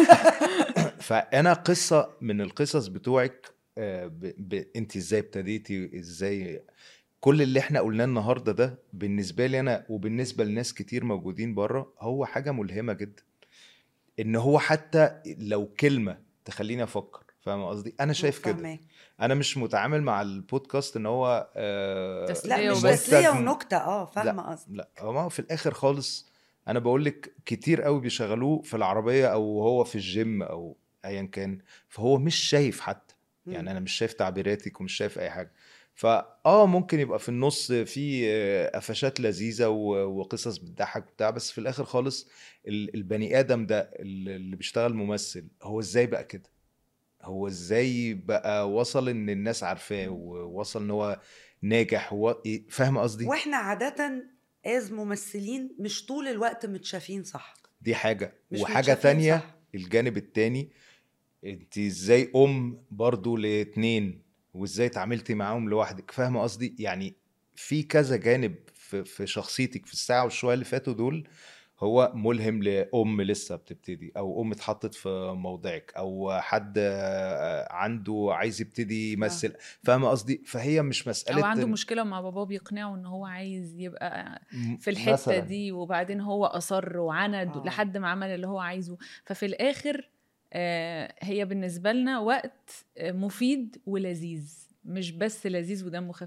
فانا قصه من القصص بتوعك آه، ب... ب... انت ازاي ابتديتي ازاي كل اللي احنا قلناه النهارده ده بالنسبه لي انا وبالنسبه لناس كتير موجودين بره هو حاجه ملهمه جدا ان هو حتى لو كلمه تخليني افكر فاهم قصدي انا شايف كده فاهماك. انا مش متعامل مع البودكاست ان هو آه تسلية لا مش وبس. تسليه مستجن- ونكته اه فاهمه قصدي لا هو ما هو في الاخر خالص انا بقول لك كتير قوي بيشغلوه في العربيه او هو في الجيم او ايا كان فهو مش شايف حتى يعني انا مش شايف تعبيراتك ومش شايف اي حاجه فاه ممكن يبقى في النص في آه، قفشات لذيذه و- وقصص بتضحك وبتاع بس في الاخر خالص ال- البني ادم ده اللي اللي بيشتغل ممثل هو ازاي بقى كده هو ازاي بقى وصل ان الناس عارفاه ووصل ان هو ناجح و... فاهم قصدي واحنا عاده از ممثلين مش طول الوقت متشافين صح دي حاجة مش وحاجة متشافين تانية صح. الجانب التاني انت ازاي ام برضو لاتنين وازاي اتعاملتي معاهم لوحدك فاهمة قصدي يعني في كذا جانب في, في شخصيتك في الساعة والشوية اللي فاتوا دول هو ملهم لأم لسه بتبتدي أو أم اتحطت في موضعك أو حد آه، عنده عايز يبتدي يمثل فاهمة قصدي فهي مش مسألة او عنده إن- مشكله مع باباه بيقنعه ان هو عايز يبقى م- في الحته مثلاً. دي وبعدين هو اصر وعند آه. لحد ما عمل اللي هو عايزه ففي الاخر آه، هي بالنسبه لنا وقت آه، مفيد ولذيذ مش بس لذيذ ودمه خفيف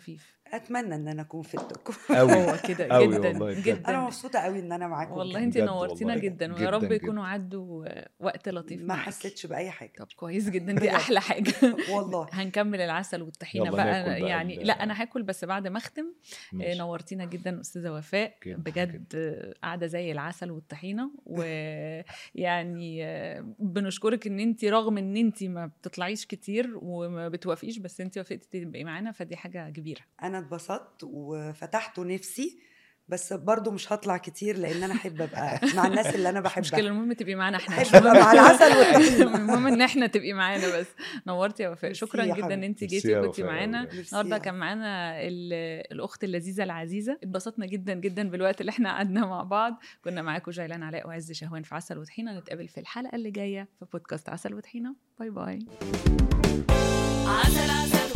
اتمنى ان انا اكون فدتكم قوي هو كده قوي جدا والله بجد. جدا انا مبسوطه قوي ان انا معاكم والله بجد. انت بجد نورتينا والله. جدا ويا جداً رب جداً. يكونوا عدوا وقت لطيف ما معاكي. حسيتش باي حاجه طب كويس جدا دي بجد. احلى حاجه والله هنكمل العسل والطحينه يلا بقى, ناكل بقى يعني ال- لا انا هاكل بس بعد ما اختم آه، ماشي. نورتينا جدا استاذه وفاء جداً بجد آه، قاعده زي العسل والطحينه ويعني آه، بنشكرك ان انت رغم ان انت ما بتطلعيش كتير وما بتوافقيش بس انت وافقتي تبقي معانا فدي حاجه كبيره انا اتبسطت وفتحت نفسي بس برضو مش هطلع كتير لان انا احب ابقى مع الناس اللي انا مش مشكله بحبها المهم تبقي معانا احنا أحب أبقى مع العسل والطحينة. المهم ان احنا تبقي معانا بس نورتي يا وفاء ميرسي شكرا يا جدا ان حبيبتي. انت ميرسي جيتي يا وكنتي وفاء معانا والله. ميرسي النهارده يا كان معانا ال- الاخت اللذيذه العزيزه اتبسطنا جدا جدا بالوقت اللي احنا قعدنا مع بعض كنا معاكم جيلان علاء وعز شهوان في عسل وطحينه نتقابل في الحلقه اللي جايه في بودكاست عسل وطحينه باي باي عسل عسل